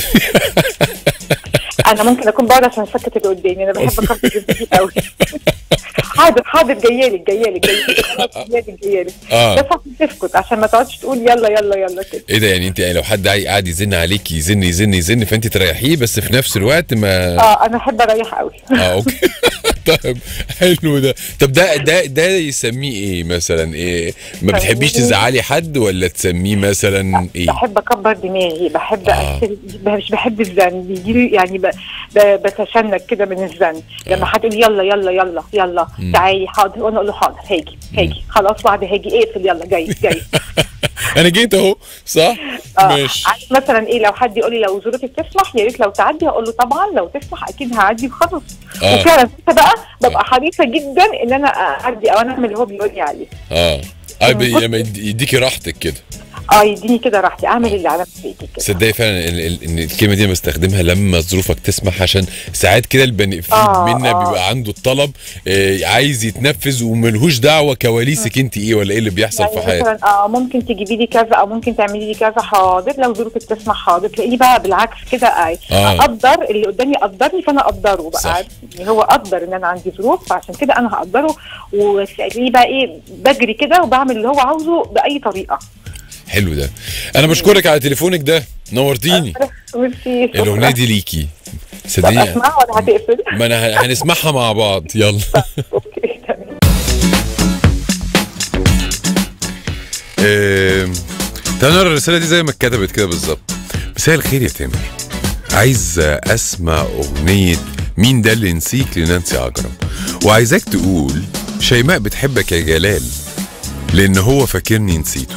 Speaker 5: انا ممكن اكون بقعد عشان اسكت اللي قدامي انا بحب اكبر جسمي قوي حاضر حاضر جايالك جايالك جايالك جايالك
Speaker 3: اه
Speaker 5: بس عشان تسكت عشان ما تقعدش تقول يلا يلا يلا كده
Speaker 3: ايه ده يعني انت يعني لو حد عاي- قاعد يزن عليك يزن يزن يزن فانت تريحيه بس في نفس الوقت ما
Speaker 5: اه انا احب اريح قوي
Speaker 3: اه اوكي طيب حلو ده طب ده ده ده يسميه ايه مثلا ايه ما بتحبيش تزعلي حد ولا تسميه مثلا ايه
Speaker 5: بحب اكبر دماغي بحب
Speaker 3: آه.
Speaker 5: أكل- مش بحب الزن بيجي يعني ب... ب... بتشنج كده من الزن لما حد يقول يلا يلا يلا يلا تعالي حاضر وانا اقول له حاضر هاجي هاجي خلاص بعد هاجي اقفل يلا جاي جاي
Speaker 3: انا جيت اهو صح
Speaker 5: اه
Speaker 3: ماشي
Speaker 5: عارف مثلا ايه لو حد يقول لي لو ظروفك تسمح يا ريت لو تعدي هقول له طبعا لو تسمح اكيد هعدي وخلاص
Speaker 3: آه.
Speaker 5: وفعلا انت بقى ببقى حريصه جدا ان انا اعدي او انا اعمل اللي هو بيقول لي عليه
Speaker 3: اه اه بي- لما يد- يديكي راحتك كده
Speaker 5: اه يديني كده راحتي اعمل اللي على نفسي كده
Speaker 3: تصدقي فعلا ان ال- ان الكلمه دي أنا بستخدمها لما ظروفك تسمح عشان ساعات كده البني في
Speaker 5: آه،
Speaker 3: منا
Speaker 5: آه.
Speaker 3: بيبقى عنده الطلب آه عايز يتنفذ وملهوش دعوه كواليسك انت ايه ولا ايه اللي بيحصل
Speaker 5: يعني
Speaker 3: في حياتك
Speaker 5: مثلا اه ممكن تجيبي لي كذا او ممكن تعملي لي كذا حاضر لو ظروفك تسمح حاضر تلاقيه بقى بالعكس كده آه.
Speaker 3: آه.
Speaker 5: اقدر اللي قدامي قدرني فانا اقدره
Speaker 3: صح.
Speaker 5: بقى عارف؟ يعني هو قدر ان انا عندي ظروف فعشان كده انا هقدره وتلاقيه بقى ايه بجري كده وبعمل اللي هو عاوزه باي طريقه
Speaker 3: حلو ده انا بشكرك على تليفونك ده نورتيني
Speaker 5: ميرسي شكراً.
Speaker 3: الاغنيه دي ليكي
Speaker 5: طب
Speaker 3: صدقيني
Speaker 5: اسمعها ولا هتقفل؟
Speaker 3: ما انا ه- هنسمعها مع بعض يلا
Speaker 5: اوكي تمام
Speaker 3: آم، تعالوا نقرا الرساله دي زي ما اتكتبت كده بالظبط مساء الخير يا تامر عايز اسمع اغنيه مين ده اللي نسيك لنانسي عجرم وعايزاك تقول شيماء بتحبك يا جلال لان هو فاكرني نسيته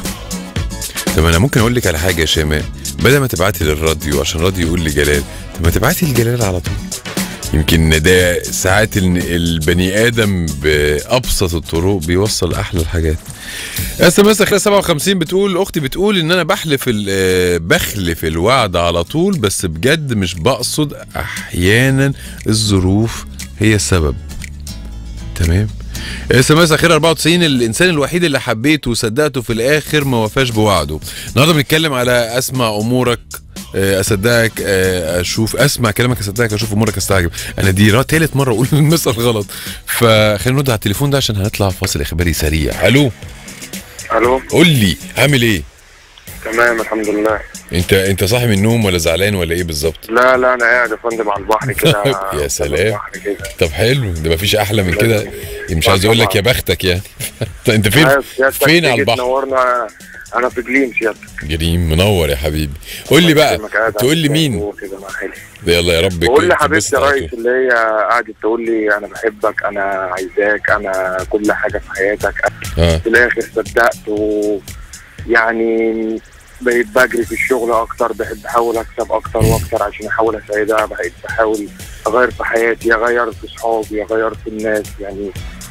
Speaker 3: طب انا ممكن اقول لك على حاجه يا شيماء بدل ما تبعتي للراديو عشان الراديو يقول لجلال طب ما تبعتي لجلال على طول يمكن ده ساعات ال- البني ادم بابسط الطرق بيوصل احلى الحاجات اس ام اس اخر 57 بتقول اختي بتقول ان انا بحلف ال- آه، بخلف الوعد على طول بس بجد مش بقصد احيانا الظروف هي السبب تمام اس ام اس اخير 94 الانسان الوحيد اللي حبيته وصدقته في الاخر ما وفاش بوعده النهارده بنتكلم على اسمع امورك آه، اصدقك آه، اشوف اسمع كلامك اصدقك اشوف امورك استعجب انا دي را- تالت مره اقول المثل غلط فخلينا نرد على التليفون ده عشان هنطلع فاصل اخباري سريع الو
Speaker 6: الو
Speaker 3: قول لي عامل ايه
Speaker 6: تمام الحمد لله
Speaker 3: انت انت صاحي من النوم ولا زعلان ولا ايه بالظبط
Speaker 6: لا لا انا قاعد يا فندم على البحر كده
Speaker 3: يا سلام.
Speaker 6: على البحر كده
Speaker 3: طب حلو ده مفيش احلى من كده مش عايز اقول لك يا بختك يعني انت فين
Speaker 6: عارف سيادتك
Speaker 3: فين على
Speaker 6: تيجي
Speaker 3: البحر
Speaker 6: تنورنا انا في جليم سيادتك
Speaker 3: جريم منور يا حبيبي قول لي بقى
Speaker 6: إنك قاعد
Speaker 3: تقول لي
Speaker 6: على
Speaker 3: مين
Speaker 6: الجو كده مع حالي
Speaker 3: يلا يا رب
Speaker 6: بقول
Speaker 3: تبسط
Speaker 6: لحبيبتي يا
Speaker 3: على
Speaker 6: ريس
Speaker 3: طول.
Speaker 6: اللي هي قعدت تقول لي انا بحبك انا عايزاك انا كل حاجه في حياتك
Speaker 3: اه
Speaker 6: في الاخر صدقت و يعني بقيت بجري في الشغل اكتر بقيت بحاول اكسب اكتر واكتر عشان احاول اساعدها بقيت بحاول اغير في حياتي اغير في صحابي اغير في الناس يعني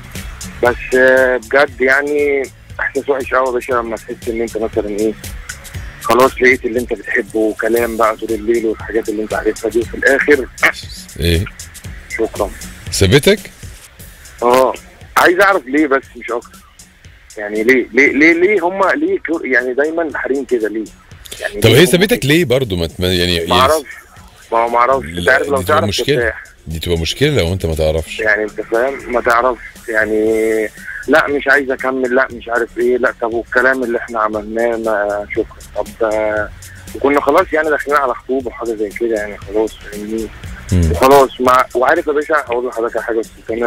Speaker 6: بس آه، بجد يعني احساس وحش قوي يا باشا لما تحس ان انت مثلا ايه خلاص لقيت اللي انت بتحبه وكلام بقى طول الليل والحاجات اللي انت عارفها دي وفي الاخر
Speaker 3: ايه
Speaker 6: شكرا
Speaker 3: سابتك
Speaker 6: اه عايز اعرف ليه بس مش اكتر يعني ليه ليه ليه ليه هم ليه كو- يعني دايما حريم كده ليه يعني
Speaker 3: طب
Speaker 6: ليه
Speaker 3: هي
Speaker 6: هم
Speaker 3: سابتك ليه برضو ما ما- يعني
Speaker 6: ما اعرفش ما هو ما اعرفش انت
Speaker 3: لا،
Speaker 6: عارف لو
Speaker 3: دي تبقى
Speaker 6: تعرف
Speaker 3: مشكلة.
Speaker 6: ترتاح
Speaker 3: دي تبقى مشكله لو انت ما تعرفش
Speaker 6: يعني انت فاهم ما تعرفش يعني لا مش عايز اكمل لا مش عارف ايه لا طب والكلام اللي احنا عملناه ما شكرا طب آه، وكنا خلاص يعني داخلين على خطوبه وحاجه زي كده يعني خلاص فاهمني
Speaker 3: مم.
Speaker 6: وخلاص مع وعارف يا باشا هقول لحضرتك على حاجه بس تامر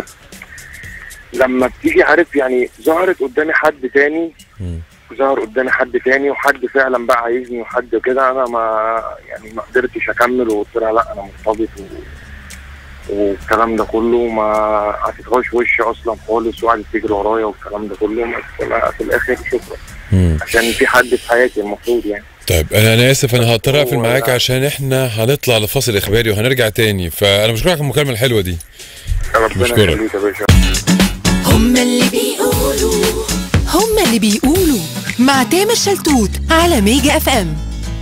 Speaker 6: لما بتيجي عارف يعني ظهرت قدامي حد تاني
Speaker 3: مم.
Speaker 6: ظهر قدامي حد تاني وحد فعلا بقى عايزني وحد كده انا ما يعني ما قدرتش اكمل وقلت لها لا انا مرتبط و... والكلام ده كله ما عطيتهاش وش اصلا خالص وقعدت تجري ورايا والكلام ده كله بس لا، في الاخر شكرا
Speaker 3: مم.
Speaker 6: عشان في حد في حياتي المفروض يعني
Speaker 3: طيب انا انا اسف انا هضطر اقفل
Speaker 6: هو
Speaker 3: معاك
Speaker 6: لا.
Speaker 3: عشان احنا هنطلع لفاصل اخباري وهنرجع تاني فانا بشكرك على المكالمه الحلوه دي
Speaker 6: ربنا
Speaker 3: بشكرك.
Speaker 6: يخليك يا باشا
Speaker 1: هما اللي بيقولوا
Speaker 2: هما اللي بيقولوا مع تامر شلتوت على ميجا اف ام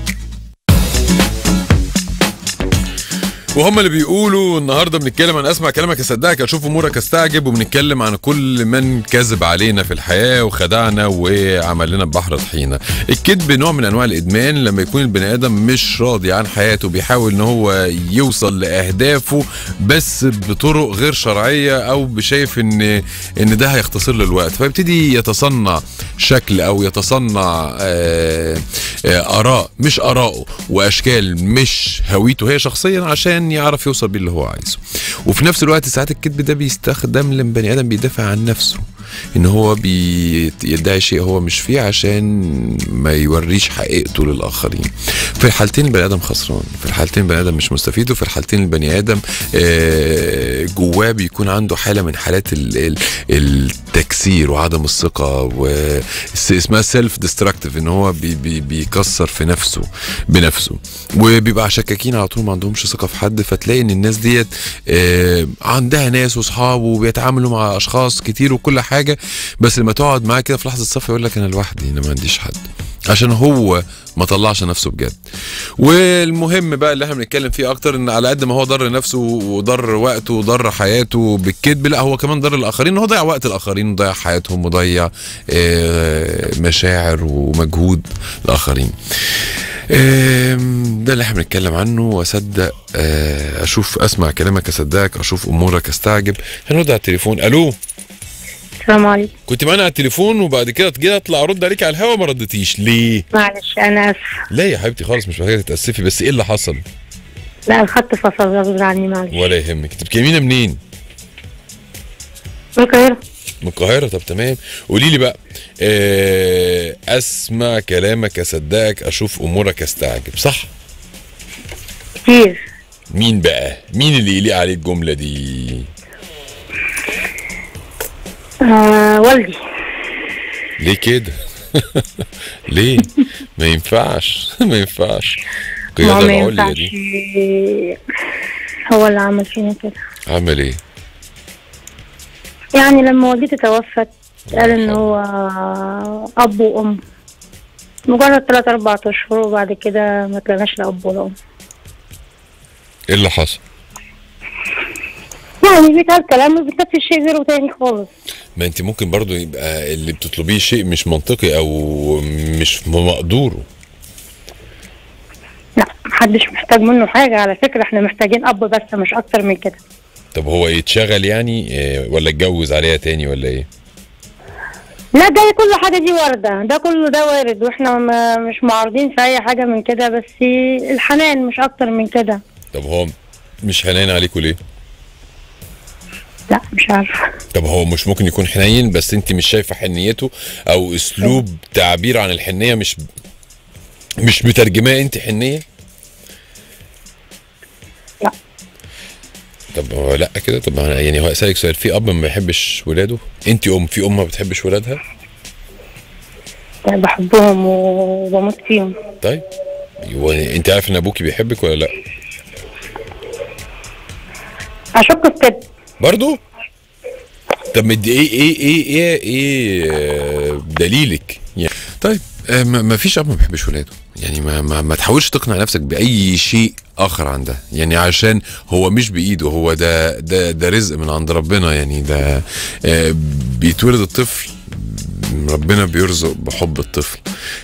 Speaker 3: وهم اللي بيقولوا النهارده بنتكلم عن اسمع كلامك اصدقك اشوف امورك استعجب وبنتكلم عن كل من كذب علينا في الحياه وخدعنا وعمل لنا بحر طحينه الكذب نوع من انواع الادمان لما يكون البني ادم مش راضي عن حياته بيحاول ان هو يوصل لاهدافه بس بطرق غير شرعيه او شايف ان ان ده هيختصر له الوقت فيبتدي يتصنع شكل او يتصنع آه، آه، اراء مش اراءه واشكال مش هويته هي شخصيا عشان يعرف يوصل بيه اللي هو عايزه وفي نفس الوقت ساعات الكذب ده بيستخدم لبني ادم بيدافع عن نفسه ان هو بيدعي شيء هو مش فيه عشان ما يوريش حقيقته للاخرين في الحالتين البني ادم خسران في الحالتين البني ادم مش مستفيد وفي الحالتين البني ادم آه، جواه بيكون عنده حاله من حالات ال- ال- التكسير وعدم الثقه واسمها سيلف ديستراكتيف ان هو بي بي بيكسر في نفسه بنفسه وبيبقى شكاكين على طول ما عندهمش ثقه في حد فتلاقي ان الناس ديت آه، عندها ناس واصحاب وبيتعاملوا مع اشخاص كتير وكل حاجه بس لما تقعد معاه كده في لحظه صفا يقول لك انا لوحدي انا ما عنديش حد عشان هو ما طلعش نفسه بجد والمهم بقى اللي احنا بنتكلم فيه اكتر ان على قد ما هو ضر نفسه وضر وقته وضر حياته بالكذب لا هو كمان ضر الاخرين هو ضيع وقت الاخرين وضيع حياتهم وضيع آه، مشاعر ومجهود الاخرين آم، ده اللي احنا بنتكلم عنه واصدق آه، اشوف اسمع كلامك اصدقك اشوف امورك استعجب هنرد على التليفون الو
Speaker 7: السلام عليكم
Speaker 3: كنت معانا على التليفون وبعد كده تجي اطلع ارد عليك على الهوا ما ردتيش ليه
Speaker 7: معلش انا اسف
Speaker 3: لا يا حبيبتي خالص مش محتاجه تتاسفي بس ايه اللي حصل
Speaker 7: لا الخط فصل غصب عني معلش
Speaker 3: ولا يهمك انت بتكلمينا منين
Speaker 7: من القاهرة
Speaker 3: من القاهره طب تمام قولي لي بقى آه اسمع كلامك اصدقك اشوف امورك استعجب صح
Speaker 7: كتير
Speaker 3: مين بقى مين اللي يليق عليه الجمله دي
Speaker 7: آه والدي
Speaker 3: ليه كده ليه ما ينفعش ما ينفعش
Speaker 7: ما هو
Speaker 3: القياده
Speaker 7: ما
Speaker 3: العليا
Speaker 7: ينفعش
Speaker 3: دي
Speaker 7: هو اللي عمل فينا كده
Speaker 3: عمل ايه
Speaker 7: يعني لما والدتي توفت قال ان هو اب وام مجرد ثلاث اربع اشهر وبعد كده ما طلعناش لا اب ولا ام
Speaker 3: ايه اللي حصل
Speaker 7: يعني بيتقال كلام بتنفذ شيء غيره تاني خالص
Speaker 3: ما انت ممكن برضو يبقى اللي بتطلبيه شيء مش منطقي او مش في مقدوره
Speaker 7: لا محدش محتاج منه حاجة على فكرة احنا محتاجين اب بس مش اكتر من كده
Speaker 3: طب هو يتشغل يعني آه، ولا اتجوز عليها تاني ولا ايه
Speaker 7: لا ده كل حاجة دي واردة ده كله ده وارد واحنا ما مش معارضين في اي حاجة من كده بس الحنان مش اكتر من كده
Speaker 3: طب هو مش حنين عليكوا ليه
Speaker 7: لا مش عارفة
Speaker 3: طب هو مش ممكن يكون حنين بس انت مش شايفه حنيته او اسلوب تعبير عن الحنيه مش مش مترجماه انت حنيه
Speaker 7: لا.
Speaker 3: طب هو لا كده طب أنا- يعني هو اسالك سؤال في اب ما بيحبش ولاده انت ام في ام ما بتحبش ولادها
Speaker 7: يعني بحبهم وبموت فيهم
Speaker 3: طيب هو انت عارف ان ابوكي بيحبك ولا لا
Speaker 7: اشك في كده
Speaker 3: برضو طب مدي ايه ايه ايه ايه ايه آه، دليلك يعني طيب آه، ما ما فيش اب ما بيحبش ولاده يعني ما, ما ما تحاولش تقنع نفسك باي شيء اخر عن ده يعني عشان هو مش بايده هو ده ده ده رزق من عند ربنا يعني ده آه، بيتولد الطفل ربنا بيرزق بحب الطفل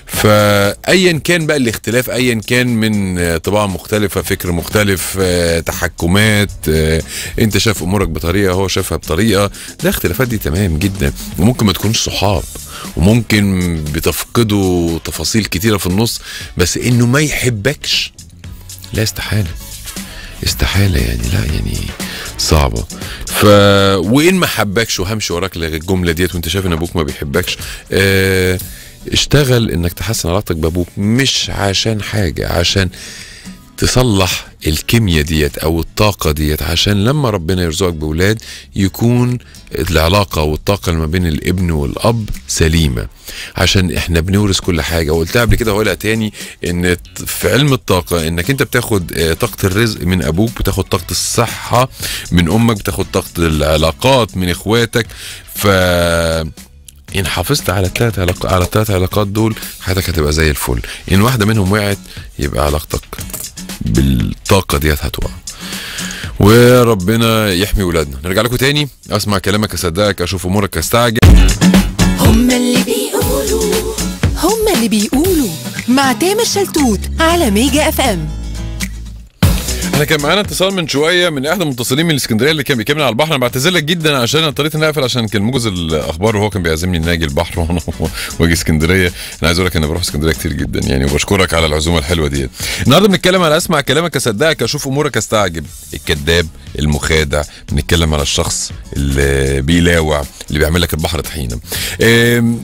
Speaker 3: فايا كان بقى الاختلاف ايا كان من آه، طباع مختلفه فكر مختلف آه، تحكمات آه، انت شايف امورك بطريقه هو شافها بطريقه ده اختلافات دي تمام جدا وممكن ما تكونش صحاب وممكن بتفقدوا تفاصيل كتيره في النص بس انه ما يحبكش لا استحاله استحاله يعني لا يعني صعبه ف وان ما حبكش وهمشي وراك الجمله ديت وانت شايف ان ابوك ما بيحبكش اه اشتغل انك تحسن علاقتك بابوك مش عشان حاجه عشان تصلح الكيمياء ديت او الطاقه ديت عشان لما ربنا يرزقك باولاد يكون العلاقه والطاقه اللي ما بين الابن والاب سليمه عشان احنا بنورث كل حاجه وقلتها قبل كده وهقولها تاني ان في علم الطاقه انك انت بتاخد آه، طاقه الرزق من ابوك بتاخد طاقه الصحه من امك بتاخد طاقه العلاقات من اخواتك ف ان حافظت على الثلاث علاق... على الثلاث علاقات دول حياتك هتبقى زي الفل ان واحده منهم وقعت يبقى علاقتك بالطاقه ديت هتقع وربنا يحمي ولادنا نرجع لكم تاني اسمع كلامك اصدقك اشوف امورك استعجل
Speaker 1: هما اللي بيقولوا
Speaker 2: هما اللي بيقولوا مع تامر شلتوت على ميجا اف ام
Speaker 3: احنا كان معانا اتصال من شويه من احد المتصلين من الاسكندريه اللي كان بيكلمنا على البحر انا بعتذر لك جدا عشان انا اضطريت اني اقفل عشان كان موجز الاخبار وهو كان بيعزمني اني اجي البحر وانا واجي اسكندريه انا عايز اقول لك انا بروح اسكندريه كتير جدا يعني وبشكرك على العزومه الحلوه دي النهارده بنتكلم على اسمع كلامك اصدقك اشوف امورك استعجب الكذاب المخادع بنتكلم على الشخص اللي بيلاوع اللي بيعمل لك البحر طحينه أم،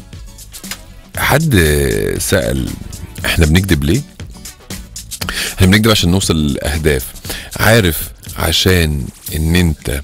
Speaker 3: حد سال احنا بنكذب ليه احنا بنكذب عشان نوصل لاهداف عارف عشان ان انت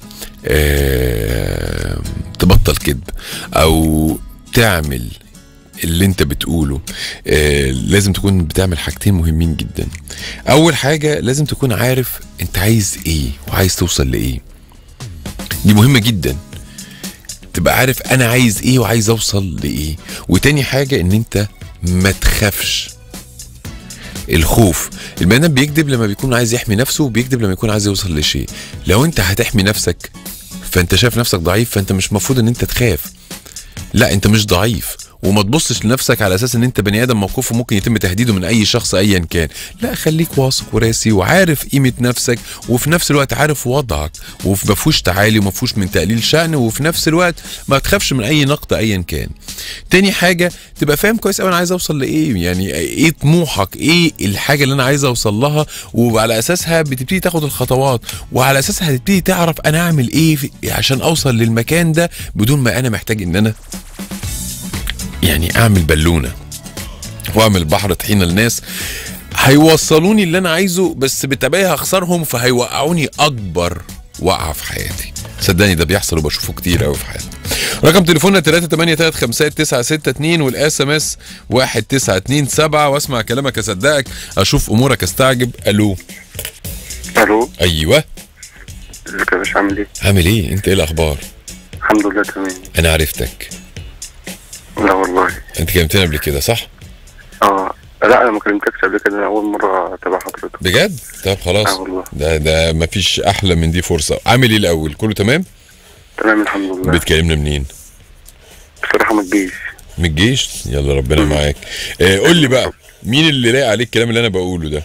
Speaker 3: آه تبطل كذب او تعمل اللي انت بتقوله آه لازم تكون بتعمل حاجتين مهمين جدا اول حاجه لازم تكون عارف انت عايز ايه وعايز توصل لايه دي مهمه جدا تبقى عارف انا عايز ايه وعايز اوصل لايه وتاني حاجه ان انت ما تخافش الخوف البني ادم بيكذب لما بيكون عايز يحمي نفسه وبيكذب لما يكون عايز يوصل لشيء لو انت هتحمي نفسك فانت شايف نفسك ضعيف فانت مش المفروض ان انت تخاف لا انت مش ضعيف وما تبصش لنفسك على اساس ان انت بني ادم موقوف وممكن يتم تهديده من اي شخص ايا كان لا خليك واثق وراسي وعارف قيمه نفسك وفي نفس الوقت عارف وضعك وما فيهوش تعالي وما فيهوش من تقليل شأن وفي نفس الوقت ما تخافش من اي نقد ايا كان تاني حاجه تبقى فاهم كويس قوي انا عايز اوصل لايه يعني ايه طموحك ايه الحاجه اللي انا عايز اوصل لها وعلى اساسها بتبتدي تاخد الخطوات وعلى اساسها هتبتدي تعرف انا اعمل ايه في- عشان اوصل للمكان ده بدون ما انا محتاج ان انا يعني اعمل بالونه واعمل بحر طحينه للناس هيوصلوني اللي انا عايزه بس بالتبعيه هخسرهم فهيوقعوني اكبر وقعه في حياتي صدقني ده بيحصل وبشوفه كتير قوي في حياتي رقم تليفوننا 383 والاس ام اس 1927 واسمع كلامك اصدقك اشوف امورك استعجب الو
Speaker 6: الو
Speaker 3: ايوه
Speaker 6: ازيك يا باشا عامل ايه؟
Speaker 3: عامل ايه انت ايه الاخبار
Speaker 6: الحمد لله تمام
Speaker 3: انا عرفتك
Speaker 6: لا والله
Speaker 3: انت كلمتني قبل كده صح
Speaker 6: اه لا انا ما كلمتكش قبل كده انا اول مره اتابع حضرتك
Speaker 3: بجد طب خلاص
Speaker 6: اه والله
Speaker 3: ده ده مفيش احلى من دي فرصه عامل ايه الاول كله تمام
Speaker 6: تمام الحمد لله
Speaker 3: بتكلمنا منين
Speaker 6: بصراحه ما تجيش
Speaker 3: من الجيش يلا ربنا معاك آه قول لي بقى مين اللي لاقي عليك الكلام اللي انا بقوله ده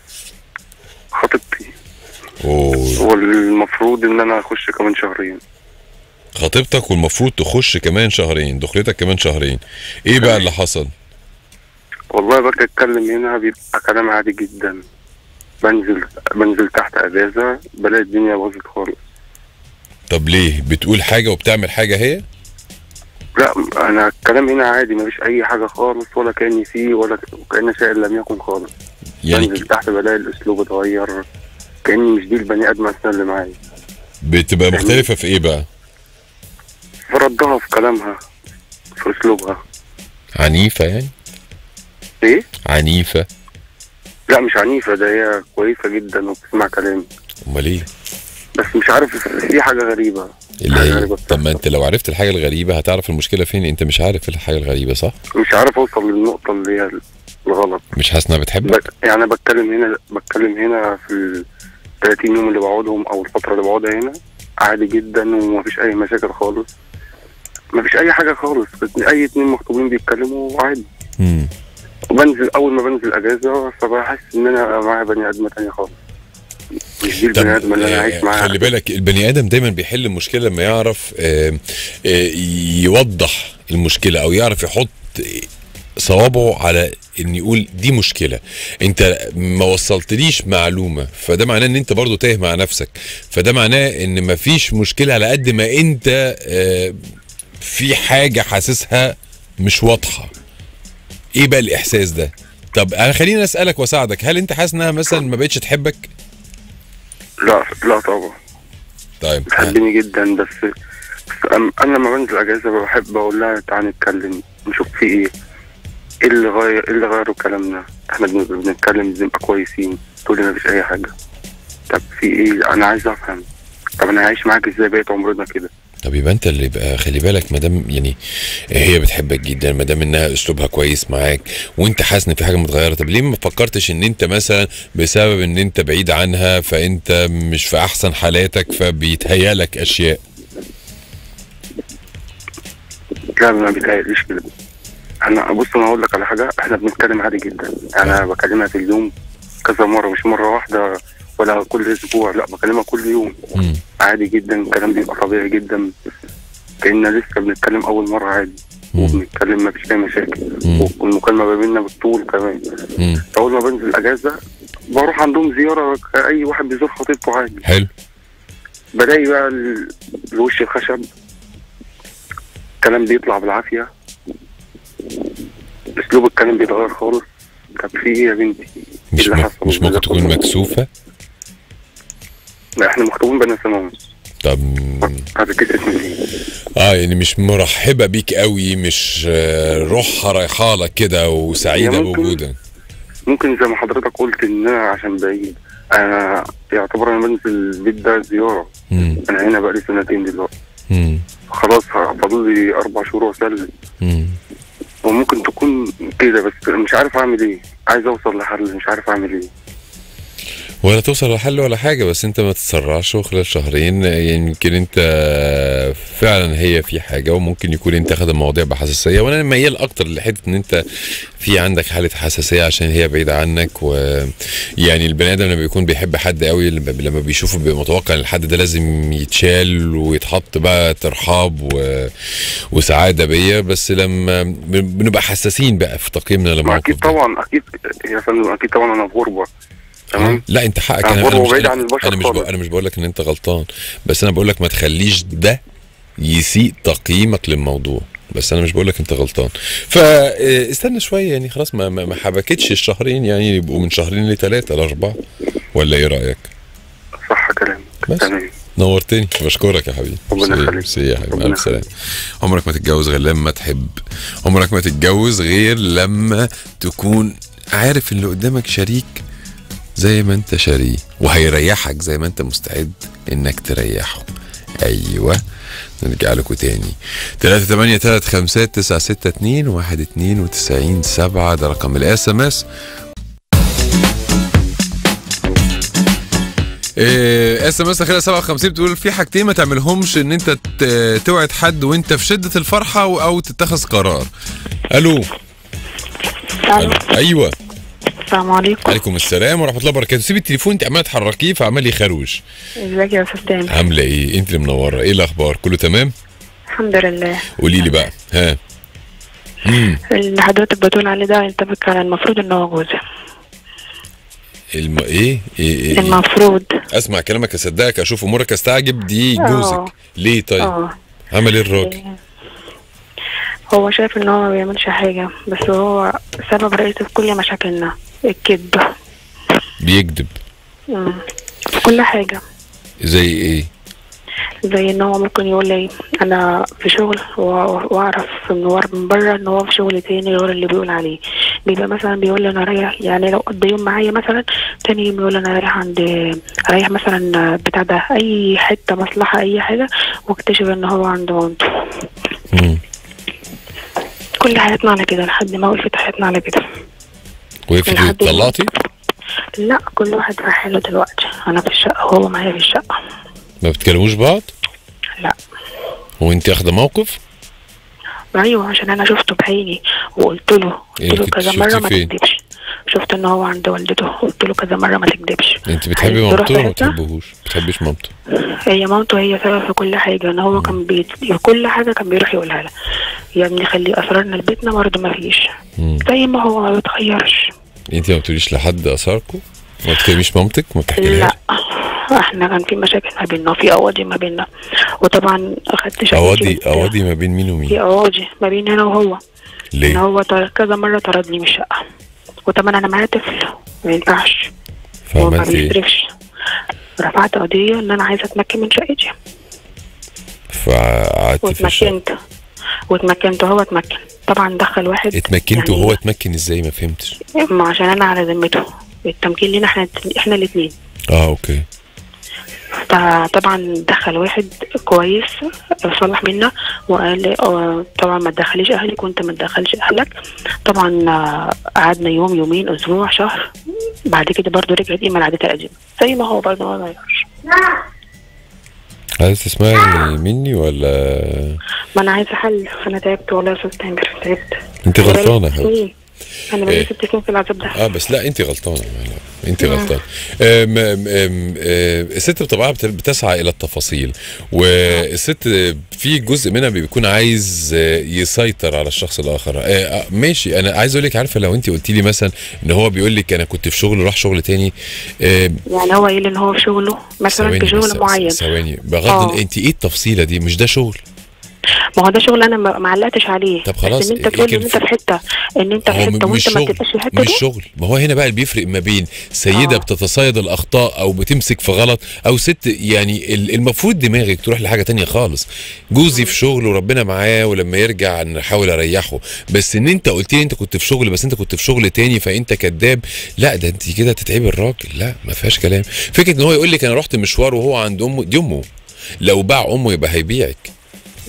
Speaker 6: خطيبتي
Speaker 3: اوه
Speaker 6: والمفروض ان انا اخش كمان شهرين
Speaker 3: خطيبتك والمفروض تخش كمان شهرين دخلتك كمان شهرين ايه بقى اللي حصل
Speaker 6: والله باجي اتكلم هنا بيبقى كلام عادي جدا بنزل بنزل تحت اجازه بلاقي الدنيا باظت خالص
Speaker 3: طب ليه بتقول حاجه وبتعمل حاجه هي
Speaker 6: لا انا الكلام هنا عادي مفيش اي حاجه خالص ولا كاني فيه ولا كان شيء لم يكن خالص
Speaker 3: يعني
Speaker 6: بنزل تحت بلاقي الاسلوب اتغير كاني مش دي البني ادم اصلا اللي معايا
Speaker 3: بتبقى مختلفه في ايه بقى
Speaker 6: في ردها في كلامها في اسلوبها
Speaker 3: عنيفه يعني
Speaker 6: ايه
Speaker 3: عنيفه
Speaker 6: لا مش عنيفه ده هي كويسه جدا وبتسمع كلامي
Speaker 3: امال ايه
Speaker 6: بس مش عارف في حاجه غريبه
Speaker 3: اللي
Speaker 6: حاجة
Speaker 3: هي
Speaker 6: غريبة
Speaker 3: طب ما انت لو عرفت الحاجه الغريبه هتعرف المشكله فين انت مش عارف الحاجه الغريبه صح
Speaker 6: مش عارف اوصل للنقطه اللي هي الغلط
Speaker 3: مش حاسس انها بتحبك
Speaker 6: بك يعني انا بتكلم هنا بتكلم هنا في ال 30 يوم اللي بقعدهم او الفتره اللي بقعدها هنا عادي جدا ومفيش اي مشاكل خالص مفيش اي حاجه خالص اي اتنين مخطوبين بيتكلموا عادي
Speaker 3: مم.
Speaker 6: وبنزل اول ما بنزل اجازه فبحس ان انا معايا بني ادم تانية خالص مش دي
Speaker 3: طب
Speaker 6: البني ادم اللي انا
Speaker 3: آه،
Speaker 6: عايش معاها
Speaker 3: خلي بالك البني ادم دايما بيحل المشكله لما يعرف آه، آه، يوضح المشكله او يعرف يحط صوابعه على ان يقول دي مشكله انت ما وصلتليش معلومه فده معناه ان انت برضو تايه مع نفسك فده معناه ان ما فيش مشكله على قد ما انت آه، في حاجه حاسسها مش واضحه ايه بقى الاحساس ده طب انا خليني اسالك واساعدك هل انت حاسس انها مثلا ما بقتش تحبك
Speaker 6: لا لا طبعا
Speaker 3: طيب
Speaker 6: بتحبني جدا بس بس أم- انا لما بنزل اجازه بحب اقول لها تعالى نتكلم نشوف في ايه ايه اللي غير ايه اللي غيروا كلامنا احنا بن- بنتكلم بنبقى كويسين تقول لي مفيش اي حاجه طب في ايه انا عايز افهم طب انا هعيش معاك ازاي بقيت عمرنا كده
Speaker 3: طب يبقى انت اللي يبقى خلي بالك ما دام يعني هي بتحبك جدا ما دام انها اسلوبها كويس معاك وانت حاسس ان في حاجه متغيره طب ليه ما فكرتش ان انت مثلا بسبب ان انت بعيد عنها فانت مش في احسن حالاتك فبيتهيالك اشياء
Speaker 6: لا ما بيتهيأليش كده انا بص انا هقول لك على حاجه احنا بنتكلم عادي جدا يعني انا بكلمها في اليوم كذا مره مش مره واحده ولا كل اسبوع لا بكلمها كل يوم
Speaker 3: مم.
Speaker 6: عادي جدا الكلام بيبقى طبيعي جدا كأننا لسه بنتكلم أول مرة عادي
Speaker 3: مم.
Speaker 6: وبنتكلم مفيش أي مشاكل
Speaker 3: مم.
Speaker 6: والمكالمة ما بيننا بالطول كمان
Speaker 3: مم.
Speaker 6: أول ما بنزل أجازة بروح عندهم زيارة كأي واحد بيزور خطيبته عادي
Speaker 3: حلو
Speaker 6: بلاقي بقى ال- الوش الخشب الكلام بيطلع بالعافية أسلوب الكلام بيتغير خالص طب في إيه يا بنتي؟ إيه
Speaker 3: مش
Speaker 6: اللي
Speaker 3: م...
Speaker 6: حصل؟
Speaker 3: مش ممكن تكون
Speaker 6: كله؟
Speaker 3: مكسوفه
Speaker 6: لا إحنا مخطوبين بقالنا سنة ونص
Speaker 3: طب
Speaker 6: هذا كده سنتين
Speaker 3: اه يعني مش مرحبه بيك قوي مش آه، روحها رايحه لك كده وسعيده
Speaker 6: هي ممكن-
Speaker 3: بوجودك
Speaker 6: ممكن زي ما حضرتك قلت ان انا عشان بعيد انا يعتبر انا بنزل البيت ده زياره
Speaker 3: مم.
Speaker 6: انا هنا بقالي سنتين دلوقتي
Speaker 3: مم.
Speaker 6: خلاص فاضل لي اربع شهور واسلم
Speaker 3: مم.
Speaker 6: وممكن تكون كده بس مش عارف اعمل ايه عايز اوصل لحل مش عارف اعمل ايه
Speaker 3: ولا توصل لحل ولا حاجه بس انت ما تتسرعش وخلال شهرين يعني يمكن انت فعلا هي في حاجه وممكن يكون انت اخد المواضيع بحساسيه وانا ميال اكتر لحته ان انت في عندك حاله حساسيه عشان هي بعيده عنك ويعني البني ادم لما بيكون بيحب حد قوي لما لما بيشوفه بيبقى متوقع ان الحد ده لازم يتشال ويتحط بقى ترحاب و... وسعاده بيا بس لما بن- بنبقى حساسين بقى في تقييمنا
Speaker 6: ما
Speaker 3: للموقف
Speaker 6: اكيد
Speaker 3: ده.
Speaker 6: طبعا اكيد يا فندم اكيد طبعا انا في غربه تمام
Speaker 3: لا انت حقك
Speaker 6: أنا
Speaker 3: انا
Speaker 6: غربة
Speaker 3: انا مش
Speaker 6: وبعيد
Speaker 3: انا,
Speaker 6: عن البشر
Speaker 3: أنا مش بقول
Speaker 6: خالص.
Speaker 3: انا مش بقول لك ان انت غلطان بس انا بقول لك ما تخليش ده يسيء تقييمك للموضوع بس انا مش بقول لك انت غلطان فاستنى شويه يعني خلاص ما ما ما حبكتش الشهرين يعني يبقوا من شهرين لثلاثه لاربعه ولا ايه رايك؟
Speaker 6: صح كلامك
Speaker 3: بس.
Speaker 6: تمام
Speaker 3: نورتني بشكرك يا حبيبي
Speaker 6: ربنا
Speaker 3: ميرسي-
Speaker 6: يخليك.
Speaker 3: ميرسي يا حبيبي
Speaker 6: ربنا
Speaker 3: الف سلامه عمرك ما تتجوز غير لما تحب عمرك ما تتجوز غير لما تكون عارف اللي قدامك شريك زي ما انت شاريه وهيريحك زي ما انت مستعد انك تريحه ايوه نرجع لكم تاني 3 8 3 5 9 6 2 1 92 7 ده رقم الاس ام اس اس ام اس اخرها 57 بتقول في حاجتين ما تعملهمش ان انت ت- توعد حد وانت في شده الفرحه و- او تتخذ قرار الو الو ايوه
Speaker 8: السلام عليكم
Speaker 3: عليكم السلام ورحمه الله وبركاته سيب التليفون انت عماله تحركيه فعمال يخروش
Speaker 8: ازيك يا استاذ تامر
Speaker 3: عامله ايه انت اللي منوره ايه الاخبار كله تمام
Speaker 8: الحمد لله
Speaker 3: قولي لي بقى ها امم
Speaker 8: اللي حضرتك بتقول عليه ده ينطبق على المفروض ان هو جوزي
Speaker 3: الم... ايه, إيه, إيه, إيه؟
Speaker 8: المفروض
Speaker 3: اسمع كلامك اصدقك اشوف امورك استعجب دي جوزك
Speaker 8: آه.
Speaker 3: ليه طيب
Speaker 8: اه
Speaker 3: عمل ايه الراجل
Speaker 8: هو شايف ان هو ما بيعملش حاجة بس هو سبب رئيسي في كل مشاكلنا الكذب
Speaker 3: بيكذب
Speaker 8: مم. في كل حاجة
Speaker 3: زي ايه
Speaker 8: زي ان هو ممكن يقول لي انا في شغل و- واعرف من ورا من بره ان هو في شغل تاني غير اللي بيقول عليه بيبقى مثلا بيقول لي انا رايح يعني لو قضى يوم معايا مثلا تاني يوم يقول انا رايح عند رايح مثلا بتاع ده اي حته مصلحه اي حاجه واكتشف ان هو عند مامته
Speaker 3: مم.
Speaker 8: كل حياتنا على كده لحد ما وقفت حياتنا على كده
Speaker 3: وقفت
Speaker 8: لحد
Speaker 3: طلعتي
Speaker 8: لا كل واحد في حاله دلوقتي انا في الشقه وهو معايا في الشقه
Speaker 3: ما بتكلموش بعض
Speaker 8: لا
Speaker 3: هو انت اخده موقف
Speaker 8: ايوه عشان انا شفته بعيني وقلت له
Speaker 3: إيه
Speaker 8: قلت له
Speaker 3: كنت
Speaker 8: كذا
Speaker 3: شفتيه
Speaker 8: مره ما
Speaker 3: فين؟
Speaker 8: تكذبش شفت ان هو عند والدته قلت له كذا مره ما تكذبش
Speaker 3: انت بتحبي
Speaker 8: عايز تروح
Speaker 3: مامته ولا ما
Speaker 8: في حتة؟
Speaker 3: بتحبهوش ما بتحبيش مامته
Speaker 8: هي مامته هي سبب في كل حاجه ان هو كان بي... كل حاجه كان بيروح يقولها لها يا ابني خلي اسرارنا لبيتنا برضه ما فيش
Speaker 3: مم.
Speaker 8: زي ما هو ما بيتغيرش
Speaker 3: انت ما بتقوليش لحد اثاركم ما بتكلميش مامتك ما بتحكيلهاش
Speaker 8: لا احنا كان في مشاكل ما بيننا وفي قواضي ما بيننا وطبعا اخدت شقتي
Speaker 3: اواضي
Speaker 8: وبتاع.
Speaker 3: اواضي ما بين مين
Speaker 8: في
Speaker 3: ومين
Speaker 8: قواضي ما بين انا وهو ان
Speaker 3: ليه
Speaker 8: هو طر- كذا مره طردني من الشقه وطبعا انا معايا طفل ما ينفعش هو ما
Speaker 3: فعملت ايه
Speaker 8: بيصرفش رفعت قضيه ان انا عايزه اتمكن من شقتي
Speaker 3: فقعدت في الشقه
Speaker 8: واتمكنت واتمكنت وهو اتمكن طبعا دخل واحد
Speaker 3: اتمكنت
Speaker 8: يعني
Speaker 3: وهو اتمكن ازاي ما فهمتش
Speaker 8: ما عشان انا على ذمته التمكين لينا احنا احنا الاثنين
Speaker 3: اه اوكي
Speaker 8: فطبعا دخل واحد كويس صلح منا وقال لي اه طبعا ما تدخليش اهلك وانت ما تدخلش اهلك طبعا آه، قعدنا يوم يومين اسبوع شهر بعد كده برضه رجعت ايمان لعادتها القديمه زي ما هو برضه ما غيرش
Speaker 3: عايز تسمعي مني ولا
Speaker 8: ما انا عايزه حل انا تعبت والله يا استاذ تامر تعبت
Speaker 3: انت
Speaker 8: أنا بقالي
Speaker 3: غلطانه يا
Speaker 8: ست
Speaker 3: حبيبتي
Speaker 8: سنين. انا بقالي
Speaker 3: إيه؟
Speaker 8: ست سنين في العذاب ده
Speaker 3: اه بس لا انت غلطانه لا انت غلطانه أم- أم- أم- آه، الست بطبعها بت- بتسعى الى التفاصيل والست في جزء منها بيكون عايز آه، يسيطر على الشخص الاخر آه، آه، ماشي انا عايز اقول لك عارفه لو انت قلت لي مثلا ان هو بيقول لك انا كنت في شغل راح شغل تاني آه،
Speaker 8: يعني هو قايل ان هو في شغله مثلا
Speaker 3: ثواني
Speaker 8: في
Speaker 3: بس-
Speaker 8: شغل معين
Speaker 3: ثواني بغض
Speaker 8: آه.
Speaker 3: انت ايه التفصيله دي مش ده شغل
Speaker 8: ما هو ده شغل انا ما ما علقتش عليه
Speaker 3: طب خلاص،
Speaker 8: بس ان انت تقول لي
Speaker 3: يمكن
Speaker 8: ان انت في حته ان انت في
Speaker 3: هو
Speaker 8: حته
Speaker 3: م- مش
Speaker 8: وانت ما
Speaker 3: شغل
Speaker 8: تبقاش في الحته
Speaker 3: مش
Speaker 8: دي
Speaker 3: شغل ما هو هنا بقى اللي بيفرق ما بين سيده
Speaker 8: آه.
Speaker 3: بتتصيد الاخطاء او بتمسك في غلط او ست يعني ال- المفروض دماغك تروح لحاجه تانية خالص جوزي في شغل وربنا معاه ولما يرجع نحاول اريحه بس ان انت قلت لي انت كنت في شغل بس انت كنت في شغل تاني فانت كذاب لا ده انت كده تتعبي الراجل لا ما فيهاش كلام فكره ان هو يقول لك انا رحت مشوار وهو عند امه دي امه لو باع امه يبقى هيبيعك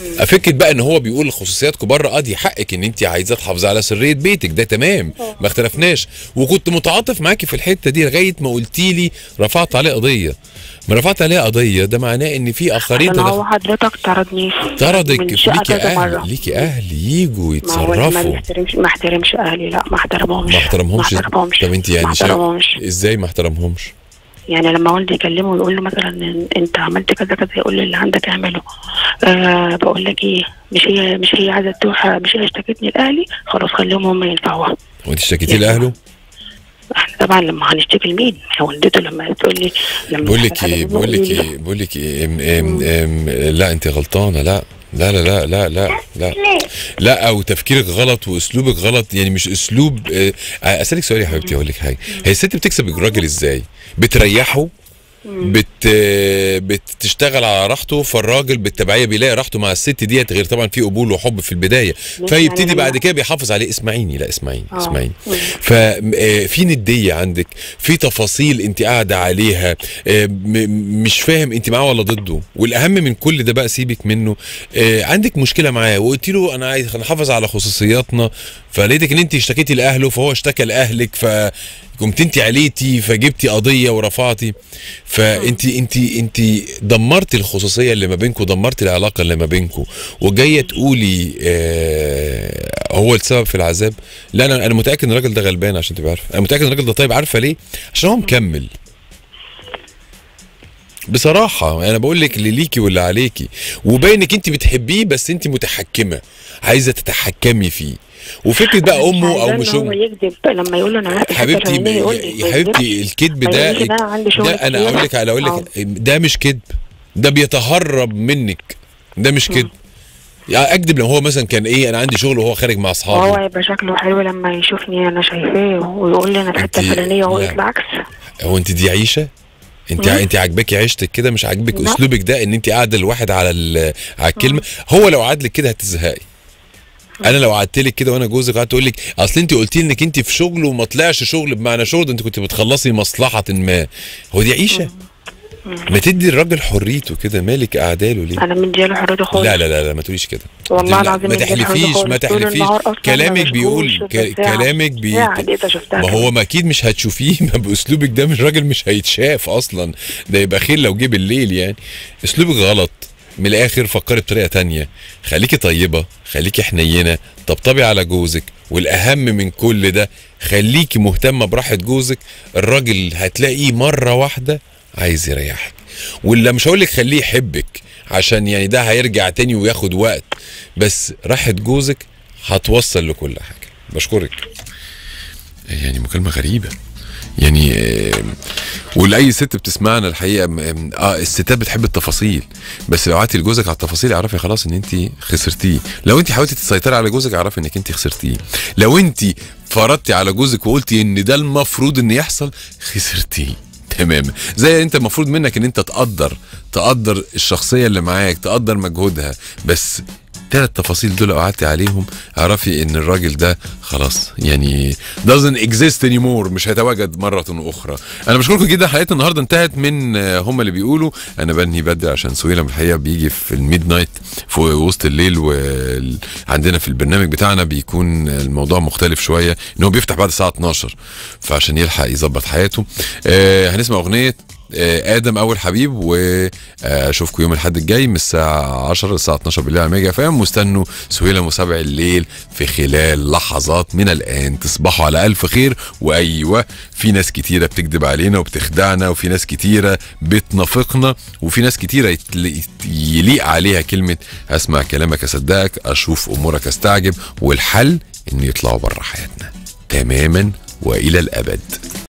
Speaker 3: فكره بقى ان هو بيقول خصوصياتكم بره اه دي حقك ان انت عايزه تحافظي على سريه بيتك ده تمام ما اختلفناش وكنت متعاطف معاكي في الحته دي لغايه ما قلتي لي رفعت عليه قضيه ما رفعت عليه قضيه ده معناه ان في اخرين
Speaker 8: عشان
Speaker 3: تدخل
Speaker 8: هو حضرتك طردني
Speaker 3: طردك
Speaker 8: من الشقة
Speaker 3: ليكي
Speaker 8: كذا
Speaker 3: اهل
Speaker 8: مرة.
Speaker 3: ليكي اهل يجوا
Speaker 8: ما هو ما
Speaker 3: يتصرفوا
Speaker 8: بيحترمش ما احترمش اهلي لا ما احترمهمش
Speaker 3: ما احترمهمش
Speaker 8: ما احترمهمش
Speaker 3: طب انت
Speaker 8: ما
Speaker 3: يعني شا...
Speaker 8: احترمهمش
Speaker 3: ازاي ما احترمهمش
Speaker 8: يعني لما والدي يكلمه ويقول له مثلا إن انت عملت كذا كذا يقول لي اللي عندك اعمله آه بقول لك ايه مش هي مش هي عايزه تروح مش هي اشتكتني لاهلي خلاص خليهم هم ينفعوها
Speaker 3: وانت اشتكيتي لاهله
Speaker 8: احنا طبعا لما هنشتكي لمين والدته لما تقول لي لما
Speaker 3: بقول
Speaker 8: يحصل
Speaker 3: لك
Speaker 8: حاجة
Speaker 3: ايه
Speaker 8: منه
Speaker 3: بقول لك
Speaker 8: يقول لي
Speaker 3: ايه بقول لك ايه ام ام ام لا انت غلطانه لا لا لا لا لا لا لا لا او تفكيرك غلط واسلوبك غلط يعني مش اسلوب آه، اسالك سؤال يا حبيبتي اقول لك حاجه هي الست بتكسب الراجل ازاي بتريحه بت بتشتغل على راحته فالراجل بالتبعيه بيلاقي راحته مع الست ديت غير طبعا في قبول وحب في البدايه فيبتدي
Speaker 8: يعني
Speaker 3: بعد
Speaker 8: لما-
Speaker 3: كده بيحافظ عليه اسمعيني لا اسمعيني
Speaker 8: آه.
Speaker 3: اسمعيني
Speaker 8: مم.
Speaker 3: ففي نديه عندك في تفاصيل انت قاعده عليها آه، م- مش فاهم انت معاه ولا ضده والاهم من كل ده بقى سيبك منه آه، عندك مشكله معاه وقلت له انا عايز نحافظ على خصوصياتنا فلقيتك ان انت اشتكيتي لاهله فهو اشتكى لاهلك فقمت انت عليتي فجبتي قضيه ورفعتي فانت انت انت دمرتي الخصوصيه اللي ما بينكم دمرتي العلاقه اللي ما بينكم وجايه تقولي آه هو السبب في العذاب لا انا انا متاكد ان الراجل ده غلبان عشان تبقى عارفه انا متاكد ان الراجل ده طيب عارفه ليه عشان هو مكمل بصراحة أنا بقول لك اللي ليكي واللي عليكي وباين إنك أنت بتحبيه بس أنت متحكمة عايزة تتحكمي فيه وفكرة بقى أمه أو مش
Speaker 8: هو
Speaker 3: أمه
Speaker 8: يكذب لما يقول له انا رحت
Speaker 3: حبيبتي
Speaker 8: الحتة الفلانية يقول لي
Speaker 3: يا
Speaker 8: ما
Speaker 3: حبيبتي
Speaker 8: يكذبش.
Speaker 3: الكذب
Speaker 8: ما
Speaker 3: ده
Speaker 8: يقولش ده أنا عندي شغل
Speaker 3: ده انا
Speaker 8: كتير.
Speaker 3: اقول لك اقول
Speaker 8: آه.
Speaker 3: لك ده مش كذب ده بيتهرب منك ده مش كذب يعني اكذب لو هو مثلا كان ايه انا عندي شغل وهو خارج مع
Speaker 8: وهو
Speaker 3: اصحابه
Speaker 8: يبقى شكله حلو لما يشوفني انا شايفاه ويقول لي انا الحته
Speaker 3: أنت-
Speaker 8: الفلانيه وهو
Speaker 3: لا.
Speaker 8: يطلع عكس
Speaker 3: هو انت دي عيشه انت
Speaker 8: مم.
Speaker 3: انت عاجباكي عيشتك كده مش عاجبك
Speaker 8: لا.
Speaker 3: اسلوبك ده ان انت قاعده الواحد على ال- على الكلمه هو لو قعد لك كده هتزهقي انا لو قعدت لك كده وانا جوزك قعدت اقول لك اصل انت قلتي لي انك انت في شغل وما طلعش شغل بمعنى شغل ده انت كنت بتخلصي مصلحه ما هو دي عيشه ما تدي الراجل حريته كده مالك قعداله ليه
Speaker 8: انا مدياله حريته خالص
Speaker 3: لا لا لا لا ما تقوليش كده
Speaker 8: والله
Speaker 3: لا،
Speaker 8: العظيم
Speaker 3: ما
Speaker 8: مديله حريته
Speaker 3: تحلفيش
Speaker 8: خالص.
Speaker 3: ما
Speaker 8: طول
Speaker 3: تحلفيش
Speaker 8: النهار أصلاً
Speaker 3: كلامك
Speaker 8: ما
Speaker 3: بيقول
Speaker 8: بشوفوش
Speaker 3: ك-
Speaker 8: غير ساعة.
Speaker 3: كلامك بي
Speaker 8: ساعة دقيقة شفتها
Speaker 3: ما هو ما اكيد مش هتشوفيه ما باسلوبك ده مش راجل مش هيتشاف اصلا ده يبقى خير لو جه بالليل يعني اسلوبك غلط من الاخر فكري بطريقه تانية خليكي طيبه خليكي حنينه طبطبي على جوزك والاهم من كل ده خليكي مهتمه براحه جوزك الراجل هتلاقيه مره واحده عايز يريحك ولا مش هقول لك خليه يحبك عشان يعني ده هيرجع تاني وياخد وقت بس راحه جوزك هتوصل لكل حاجه بشكرك يعني مكالمه غريبه يعني آه، ولاي ست بتسمعنا الحقيقه م- م- اه الستات بتحب التفاصيل بس لو قعدتي لجوزك على التفاصيل اعرفي خلاص ان انت خسرتيه لو انت حاولتي تسيطري على جوزك اعرفي انك انت خسرتيه لو انت فرضتي على جوزك وقلتي ان ده المفروض ان يحصل خسرتيه تماما زي انت المفروض منك ان انت تقدر تقدر الشخصيه اللي معاك تقدر مجهودها بس ثلاث تفاصيل دول لو قعدتي عليهم اعرفي ان الراجل ده خلاص يعني doesn't exist anymore مش هيتواجد مرة أخرى أنا بشكركم جدا حلقتنا النهاردة انتهت من آه، هم اللي بيقولوا أنا بنهي بدري عشان سويلم الحقيقة بيجي في الميد نايت في وسط الليل وعندنا في البرنامج بتاعنا بيكون الموضوع مختلف شوية إن هو بيفتح بعد الساعة 12 فعشان يلحق يظبط حياته آه هنسمع أغنية آه، ادم اول حبيب واشوفكم يوم الاحد الجاي من الساعه 10 للساعه 12 بالليل على ميجا فام واستنوا سهيله مسابع الليل في خلال لحظات من الان تصبحوا على الف خير وايوه في ناس كتيره بتكذب علينا وبتخدعنا وفي ناس كتيره بتنافقنا وفي ناس كتيره يتل- يليق عليها كلمه اسمع كلامك اصدقك اشوف امورك استعجب والحل ان يطلعوا بره حياتنا تماما والى الابد